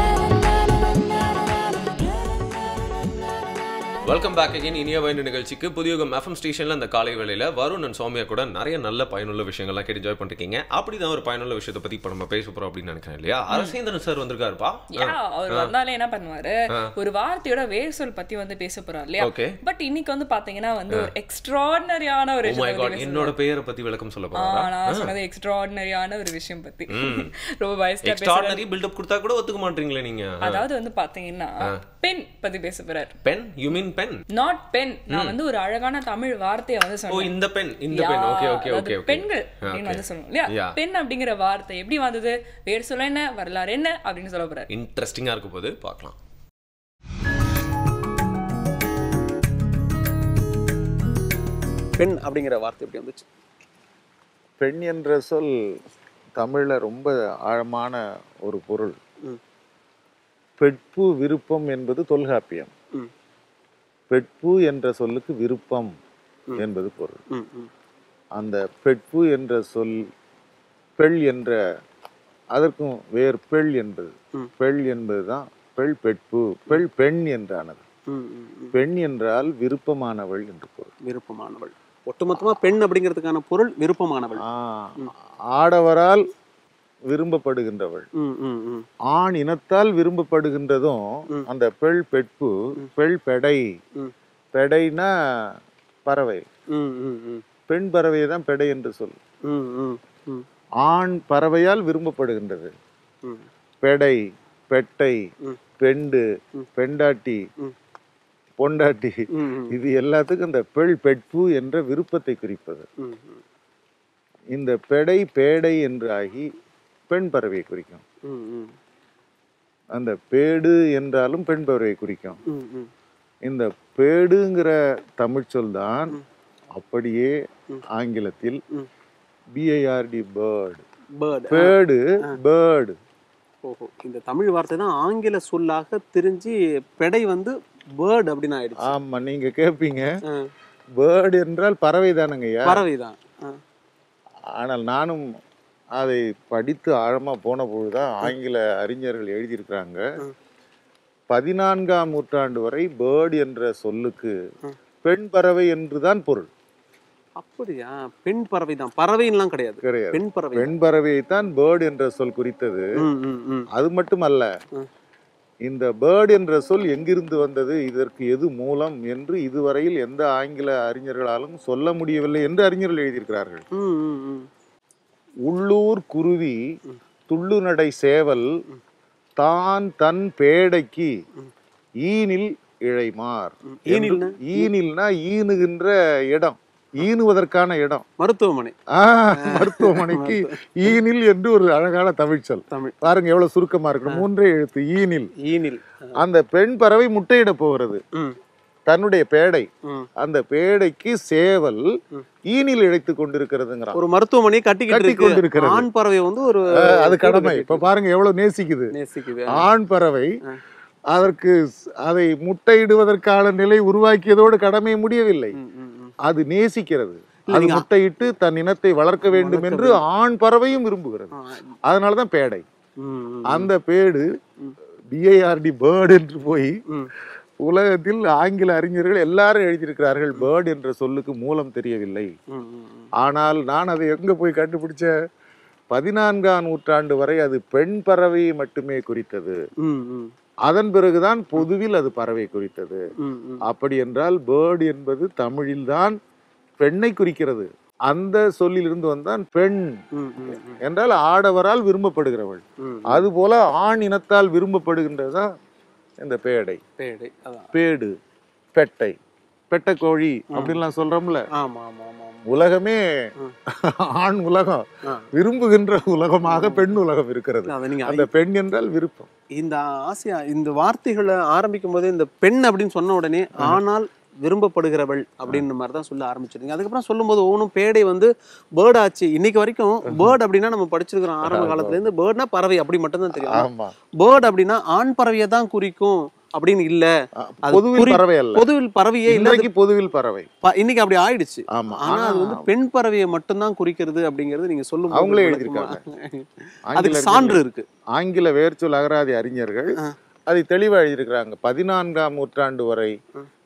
welcome back again இனிய வயது நிகழ்ச்சிக்கு புதியுகம் எஃப்எம் ஸ்டேஷன்ல அந்த காலை வேளையில வருண் அண்ட் சௌமியா கூட நிறைய நல்ல பயனுள்ள விஷயங்கள்லாம் கேட்டு என்ஜாய் பண்ணிருக்கீங்க அப்படிதான் ஒரு பயனுள்ள விஷயத்தை பத்தி இப்ப நம்ம பேச போறோம் அப்படின்னு நினைக்கிறேன் இல்லையா அரசேந்திரன் சார் வந்திருக்காருப்பா யா அவர் வந்தாலே என்ன பண்ணுவாரு ஒரு வார்த்தையோட வேர் சொல் பத்தி வந்து பேச போறாரு இல்லையா Okay. பட் இன்னைக்கு வந்து பாத்தீங்கன்னா வந்து ஒரு எக்ஸ்ட்ராடினரியான ஒரு ஓ மை விஷயம் காட் பத்தி என்னோட பெயரை பத்தி விளக்கம் சொல்ல ஆ, போறா நான் சொன்னது எக்ஸ்ட்ராடினரியான ஒரு விஷயம் பத்தி ரொம்ப வயசுல எக்ஸ்ட்ராடனரி பில்டப் கொடுத்தா கூட ஒத்துக்க மாட்டீங்களே நீங்க அதாவது வந்து பாத்தீங்கன்னா பென் பத்தி பேச போறாரு pen you mean pen not pen நான் வந்து ஒரு அழகான தமிழ் வார்த்தையை வந்து ஓ சொன்னேன் இந்த பென் இந்த பென் ஓகே ஓகே அதாவது ஓகே ஓகே பெண்கள் அப்படின்னு வந்து சொல்லணும் இல்லையா Yeah. பெண் அப்படிங்கிற வார்த்தை எப்படி வந்தது வேர் சொல்ல என்ன வரலாறு என்ன அப்படின்னு சொல்ல போறாரு இன்ட்ரெஸ்டிங்கா இருக்க போது பார்க்கலாம் பெண் அப்படிங்கிற வார்த்தை எப்படி வந்துச்சு பெண் என்ற சொல் தமிழ்ல ரொம்ப ஆழமான ஒரு பொருள் ம். பெட்பு விருப்பம் என்பது தொல்காப்பியம் ம். பெட்பு என்ற சொல்லுக்கு விருப்பம் என்பது பொருள் ம், ம். அந்த பெட்பு என்ற சொல் பெள் என்ற அதற்கும் வேறு பெள் என்பது ம். பெள் என்பதுதான் பெள் பெட்பு பெள் பெண் என்றானது ம், ம், ம். பெண் என்றால் விருப்பமானவள் என்று பொருள் விருப்பமானவள் ஒட்டுமொத்தமா பெண் அப்படிங்கிறதுக்கான பொருள் விருப்பமானவள் ஆ, ஆடவரால் விரும்பப்படுகின்றவள் ம், ம், ம். ஆண் இனத்தால் விரும்பப்படுகின்றதும் ம். அந்த பெள் பெட்பு பெள் பெடை ம். பெடைனா பறவை ம், ம், ம். பெண் பறவையை தான் பெடை என்று சொல் ம், ம், ம். ஆண் பறவையால் விரும்பப்படுகின்றது ம். பெடை பெட்டை ம். பெண்டு ம். பெண்டாட்டி ம். பொண்டாட்டி ம், ம். இது எல்லாத்துக்கும் இந்த பெள் பெட்பு என்ற விருப்பத்தை குறிப்பது ம், ம். இந்த பெடை பேடை என்று ஆகி பெண் பறவையை குறிக்கும் ம், ம். அந்த பேடு என்றாலும் பெண் பறவையை குறிக்கும் ம், ம். இந்த பேடுங்கிற தமிழ் சொல் தான் அப்படியே ஆங்கிலத்தில் ம். B I R D bird Bird. Bird bird ஓஹோ இந்த தமிழ் வார்த்தை தான் ஆங்கில சொல்லாக தெரிஞ்சு பெடை வந்து பேர்ட் அப்படின்னு ஆயிடுச்சு ஆமா நீங்க கேட்பீங்க ஆ. பேர்டு என்றால் பறவை தானுங்கய்யா பறவை தான் ஆனால் நானும் அதை படித்து ஆழமா போன பொழுதுதான் ஆங்கில அறிஞர்கள் எழுதியிருக்கிறாங்க ம். பதினான்காம் நூற்றாண்டு வரை பேர்டு என்ற சொல்லுக்கு ம். பெண் பறவை என்றுதான் பொருள் அப்படியா பெண் பறவை தான் பறவைன்னுலாம் கிடையாது கிடையாது பெண் பறவை பெண் பறவையை தான் பேர்டு என்ற சொல் குறித்தது ம், ம், ம். அது மட்டுமல்ல ம். இந்த பேர்டு என்ற சொல் எங்கிருந்து வந்தது இதற்கு எது மூலம் என்று இதுவரையில் எந்த ஆங்கில அறிஞர்களாலும் சொல்ல முடியவில்லை என்று அறிஞர்கள் எழுதியிருக்கிறார்கள் ம், ம், ம். உள்ளூர் குருவி துள்ளு நடை சேவல் தான் தன் பேடைக்கு ஈனில் இழைமார் ம். என்று- ஈனில்னா? ஈனில்னா ஈனுகின்ற இடம் ஈனுவதற்கான இடம் மருத்துவமனை ஆ, மருத்துவமனைக்கு ஈனில் என்று ஒரு அழகான தமிழ் சொல் தமிழ் பாருங்க எவ்வளவு சுருக்கமா இருக்கு மூன்றே எழுத்து ஈனில் ஈனில் அந்த பெண் பறவை முட்டையிட போகிறது ம், தன்னுடைய பேடை ம். அந்த பேடைக்கு சேவல் ம். ஈனில் இழைத்து கொண்டிருக்கிறதுங்கிறான் ஒரு மருத்துவமனையை கட்டிக்கிட்டு கட்டி இருக்கு கொண்டிருக்கிறது. ஆண் பறவை வந்து ஒரு அஹ், அது கூடு கடமை கட்டிட்டு இப்ப பாருங்க எவ்வளவு நேசிக்குது நேசிக்குது ஆண் பறவை ஆ. அதற்கு ஸ்- அதை முட்டையிடுவதற்கான நிலை உருவாக்கியதோடு கடமை முடியவில்லை ம், ம், ம். அது நேசிக்கிறது இல்ல, அது நீங்க- முட்டையிட்டு தன் இனத்தை வளர்க்க வேண்டும் என்று ஆண் பறவையும் விரும்புகிறது ஆ, அதனாலதான் பேடை ம், ம், அந்த பேடு பிஐஆர்டி பேர்டு என்று போய் ம். உலகத்தில் ஆங்கில அறிஞர்கள் எல்லாரும் எழுதியிருக்கிறார்கள் பேர்டு என்ற சொல்லுக்கு மூலம் தெரியவில்லை ம், ம், ம். ஆனால் நான் அதை எங்க போய் கண்டுபிடிச்சேன் பதினான்காம் நூற்றாண்டு வரை அது பெண் பறவையை மட்டுமே குறித்தது ம், ம், அதன் பிறகுதான் பொதுவில் அது பறவை குறித்தது ம், ம். அப்படி என்றால் பேர்டு என்பது தமிழில்தான் பெண்ணை குறிக்கிறது அந்த சொல்லிலிருந்து வந்தான் பெண் ம், ம், ம். என்றால் ஆடவரால் விரும்பப்படுகிறவள் ம். அதுபோல ஆண் இனத்தால் விரும்பப்படுகின்றதுதான் இந்த பேடை பேடை அதான் பேடு பெட்டை பெட்டக்கோழி அப்படின்லாம் சொல்றோம்ல ஆமா ஆமா ஆமா ஆமா உலகமே ஆண் உலகம் ஆ. விரும்புகின்ற உலகமாக பெண் உலகம் இருக்கிறது அதை நீங்க அந்த பெண் என்றால் விருப்பம் இந்த ஆசியா இந்த வார்த்தைகளை ஆரம்பிக்கும் போது இந்த பெண் அப்படின்னு சொன்ன உடனே ஆனால் விரும்பப்படுகிறவள் அப்படின்ற மாதிரி தான் சொல்ல ஆரம்பிச்சிருங்க அதுக்கப்புறம் சொல்லும்போது ஒவ்வொன்றும் பேடை வந்து பேர்ட் ஆச்சு இன்னைக்கு வரைக்கும் பேர்ட் அப்படின்னா நம்ம படிச்சிருக்கிறோம் ஆரம்ப காலத்துல இருந்து பேர்ட்னா பறவை அப்படி மட்டும் தான் தெரியும் ஆமா பேர்ட் அப்படின்னா ஆண் பறவையை தான் குறிக்கும் அப்படின்னு இல்ல அது பொதுவில் குறி- பறவை அல்ல பொதுவில் பறவையே இல்ல அது இன்றைக்கு பொதுவில் பறவை ப- இன்னைக்கு அப்படி ஆயிடுச்சு ஆமா ஆனா அது வந்து பெண் பறவையை மட்டும்தான் குறிக்கிறது அப்படிங்கிறது நீங்க சொல்லும் போது அவங்களே விளக்கமா- எழுதியிருக்காங்க. அதுக்கு சான்று இருக்கு ஆங்கில வேர்ச்சொல் அகராதி அறிஞர்கள் அதை தெளிவா எழுதியிருக்கிறாங்க பதினான்காம் நூற்றாண்டு வரை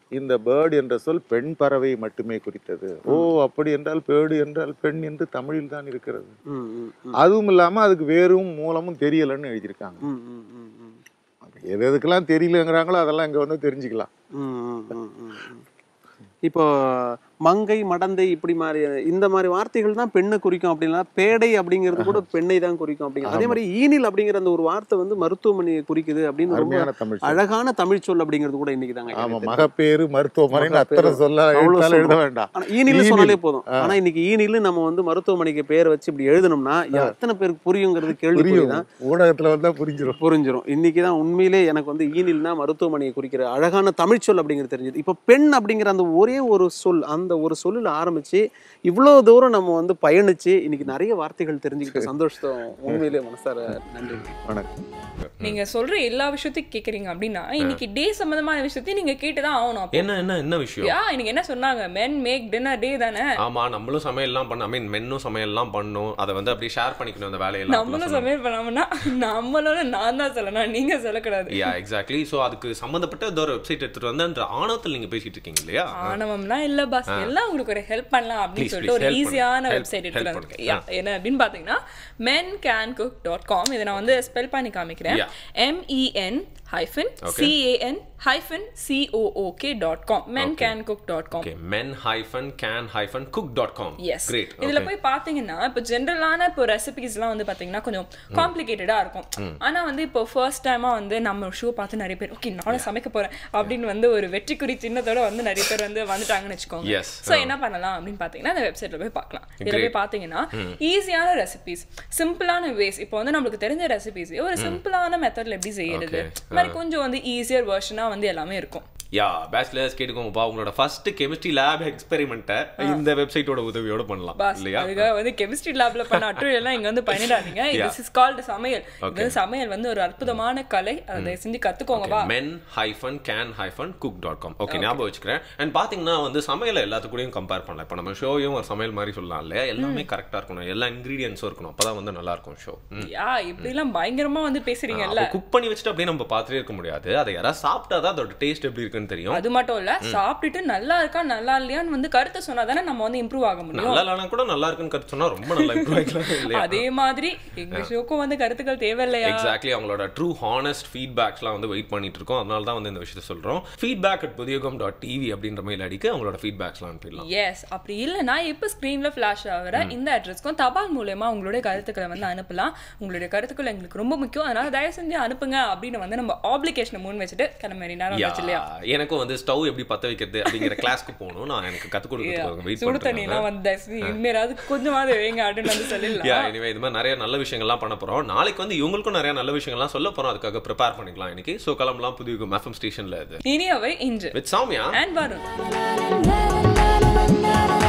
இந்த பேர்டு என்ற சொல் பெண் பறவை மட்டுமே குறித்தது ஓ அப்படி என்றால் பேர்டு என்றால் பெண் என்று தமிழில் தான் இருக்கிறது ம், ம், ம். அதுவும் இல்லாம அதுக்கு வேறும் மூலமும் தெரியலன்னு எழுதியிருக்காங்க ம், ம், ம், ம். அப்ப எது எதுக்கெல்லாம் தெரியலங்கிறாங்களோ அதெல்லாம் இங்க வந்து தெரிஞ்சுக்கலாம் ம், ம், ம், ம், ம். இப்போ மங்கை மடந்தை இப்படி மாதிரி இந்த மாதிரி வார்த்தைகள் தான் பெண்ணை குறிக்கும் அப்படின்னா பேடை அப்படிங்கிறது கூட பெண்ணை தான் குறிக்கும் அப்படிங்கிறது அதே மாதிரி ஈனில் அப்படிங்கிற அந்த ஒரு வார்த்தை வந்து மருத்துவமனையை குறிக்குது அப்படின்னு ரொம்ப அருமையான தமிழ் சொல். அழகான தமிழ் சொல் அப்படிங்கிறது கூட இன்னைக்கு தாங்க ஆமா எனக்கு தெரியுது. மகப்பேறு மருத்துவமனைன்னு மகப்பேறு. அத்தனை சொல்ல அவ்வளவு எழுத்தால எழுத சொல்றோம். வேண்டாம் ஆனா ஈனில் ஈனில். சொன்னாலே போதும் ஆனா இன்னைக்கு ஈனில் நம்ம வந்து மருத்துவமனைக்கு பேர் வச்சு இப்படி எழுதணும்னா எத்தனை பேருக்கு புரியுங்கிறது கேள்வி புரியும் தான் ஊடகத்துல வந்தா புரிஞ்சிடும் புரிஞ்சிரும் இன்னைக்கு தான் உண்மையிலே எனக்கு வந்து ஈனில்னா மருத்துவமனையை குறிக்கிற அழகான தமிழ் சொல் அப்படிங்கிறது தெரிஞ்சது இப்போ பெண் அப்படிங்கிற அந்த ஒரே ஒரு சொல் அந்த ஒரு சொல்லில் ஆரம்பிச்சு இவ்வளோ தூரம் நம்ம வந்து பயணிச்சு இன்னைக்கு நிறைய வார்த்தைகள் தெரிஞ்சுக்கிட்ட சந்தோஷம் உண்மையிலே மனசார நன்றி வணக்கம் நீங்க சொல்ற எல்லா விஷயத்தையும் கேக்குறீங்க அப்படின்னா இன்னைக்கு டே சம்பந்தமான விஷயத்தையும் நீங்க கேட்டுதான் ஆகணும் அப்போ. என்ன என்ன என்ன விஷயம் யா இன்னைக்கு என்ன சொன்னாங்க மென் மேக் டின்னர் டே தானே ஆமா நம்மளும் சமையல்லாம் பண்ண ஐ மீன் மென்னும் சமையல்லாம் பண்ணணும் அதை வந்து அப்படியே ஷேர் பண்ணிக்கணும் அந்த வேலையெல்லாம் நம்மளும் சமையல் பண்ணாமன்னா நம்மளோட நான் தான் சொல்லணும் நீங்க சொல்லக்கூடாது யா எக்ஸாக்ட்லி சோ அதுக்கு சம்பந்தப்பட்ட ஏதோ ஒரு வெப்சைட் எடுத்துட்டு வந்து அந்த ஆணவத்தில் நீங்க பேசிட்டு இருக்கீங்க இல்லையா ஆணவம்லாம் இல்ல பாஸ் எல்லாம் உங்களுக்கு ஒரு ஹெல்ப் பண்ணலாம் அப்படின்னு Please, சொல்லிட்டு ஒரு please, help ஈஸியான பண்ணுங்க. வெப்சைட் Help, எடுத்துட்டு help வந்திருக்கேன் யா என்ன அப்படின்னு பாத்தீங்கன்னா men can cook dot com இதை நான் வந்து ஸ்பெல் பண்ணி காமிக்கிறேன் Yeah. M E N hyphen Okay. C A N hyphen C O O K dot com men can cook dot com okay men hyphen can hyphen cook dot com yes great இதுல போய் பாத்தீங்கன்னா இப்போ ஜென்ரலான இப்போ ரெசிபிஸ்லாம் வந்து பாத்தீங்கன்னா கொஞ்சம் காம்ப்ளிகேட்டடா இருக்கும் ஆனா வந்து இப்போ ஃபர்ஸ்ட் டைமா வந்து நம்ம ஷோ பார்த்து நிறைய பேர் ஓகே நானும் சமைக்க போறேன் அப்படின்னு வந்து ஒரு வெற்றிக்குறி சின்னத்தோட வந்து நிறைய பேர் வந்து வந்துட்டாங்கன்னு வச்சுக்கோங்க Yes. சோ என்ன பண்ணலாம் அப்படின்னு பாத்தீங்கன்னா அந்த வெப்சைட்ல போய் பார்க்கலாம் இதுல போய் பாத்தீங்கன்னா ஈஸியான ரெசிபிஸ் சிம்பிளான வேஸ் இப்போ வந்து நம்மளுக்கு தெரிஞ்ச ரெசிபிஸ் ஒரு சிம்பிளான மெத்தட்ல எப்படி செய்யறது Okay. இந்த மாதிரி கொஞ்சம் வந்து ஈஸியர் வெர்ஷனா வந்து எல்லாமே இருக்கும் யா பேச்சுலர்ஸ் கேட்டுக்கோங்கப்பா உங்களோட ஃபர்ஸ்ட் கெமிஸ்ட்ரி லேப் எக்ஸ்பெரிமெண்ட்டை இந்த வெப்சைட்டோட உதவியோட பண்ணலாம் பாஸ் இல்லையா அதுக்காக வந்து கெமிஸ்ட்ரி லேப்ல பண்ண அட்டுழியம் எல்லாம் இங்க வந்து பண்ணிடாதீங்க திஸ் இஸ் கால்டு சமையல் இது வந்து சமையல் வந்து ஒரு அற்புதமான கலை அதை செஞ்சு கத்துக்கோங்க வா men hyphen can hyphen cook dot com okay ஞாபகம் வச்சுக்கிறேன் அண்ட் பாத்தீங்கன்னா வந்து சமையலை எல்லாத்துக்கூடயும் கம்பேர் பண்ணலாம் இப்போ நம்ம ஷோயும் ஒரு சமையல் மாதிரி சொல்லலாம் இல்லையா எல்லாமே கரெக்டா இருக்கணும் எல்லா இன்கிரீடியன்ஸும் இருக்கணும் அப்பதான் வந்து நல்லா இருக்கும் ஷோ யா இப்படி எல்லாம் பயங்கரமா வந்து பேசுறீங்கல்ல குக் பண்ணி வச்சுட்டு அப்படியே நம்ம பார்த்துட்டே இருக்க முடியாது அதை யாராவது சாப்பிட்டாதான் அதோட டேஸ்ட் எப்படி இருக்குன்னு தெரியும் அது மட்டும் இல்ல சாப்பிட்டுட்டு நல்லா இருக்கா நல்லா இல்லையான்னு வந்து கருத்து சொன்னா தானே நம்ம வந்து இம்ப்ரூவ் ஆக முடியும் நல்லா இல்லைனா கூட நல்லா இருக்குன்னு கருத்து சொன்னா ரொம்ப நல்லா improve ஆகிக்கலாம் இல்லையா அதே மாதிரி எங்க ஷோக்கும் வந்து கருத்துக்கள் தேவையில்லையா எக்ஸாக்ட்லி அவங்களோட ட்ரூ ஹானஸ்ட் ஃபீட்பேக்ஸ்லாம் வந்து வெயிட் பண்ணிட்டு இருக்கோம் அதனால தான் வந்து இந்த விஷயத்த சொல்றோம் feedback at Puthiyagam dot TV அப்படின்ற மெயில் அடிக்க அவங்களோட ஃபீட்பேக்ஸ்லாம் அனுப்பிடலாம் எஸ் அப்படி இல்லைன்னா இப்போ ஸ்க்ரீன்ல ஃபிளாஷ் ஆகிற இந்த அட்ரஸ்க்கும் தபால் மூலயமா உங்களுடைய கருத்துக்களை வந்து அனுப்பலாம் உங்களுடைய கருத்துக்கள் எங்களுக்கு ரொம்ப முக்கியம் அதனால தயவு செஞ்சு அனுப்புங்க அப்படின்னு வந்து நம்ம ஆப்ளிகேஷனை முன் வச்சுட்டு கிளம்ப நேரம் யா, வச்சு இல்லையா எனக்கும் வந்து ஸ்டவ் எப்படி பத்த வைக்கிறது அப்படிங்கிற கிளாஸ்க்கு போகணும் நான் எனக்கு கற்றுக் கொடுக்கறதுக்கு வெயிட் சுடு தண்ணி எல்லாம் வந்து இனிமேலாவது கொஞ்சமாவது வைங்க அப்படின்னு வந்து யா சொல்லிடலாம் இனிமே இது மாதிரி நிறைய நல்ல விஷயங்கள்லாம் பண்ண போறோம் நாளைக்கு வந்து இவங்களுக்கும் நிறைய நல்ல விஷயங்கள்லாம் சொல்ல போறோம் அதுக்காக ப்ரிப்பேர் பண்ணிக்கலாம் இன்னைக்கு ஸோ கிளம்பலாம் புதிய எஃப்எம் ஸ்டேஷன்ல இது இனியவை இன்று with Samiya and Varun la la la la la la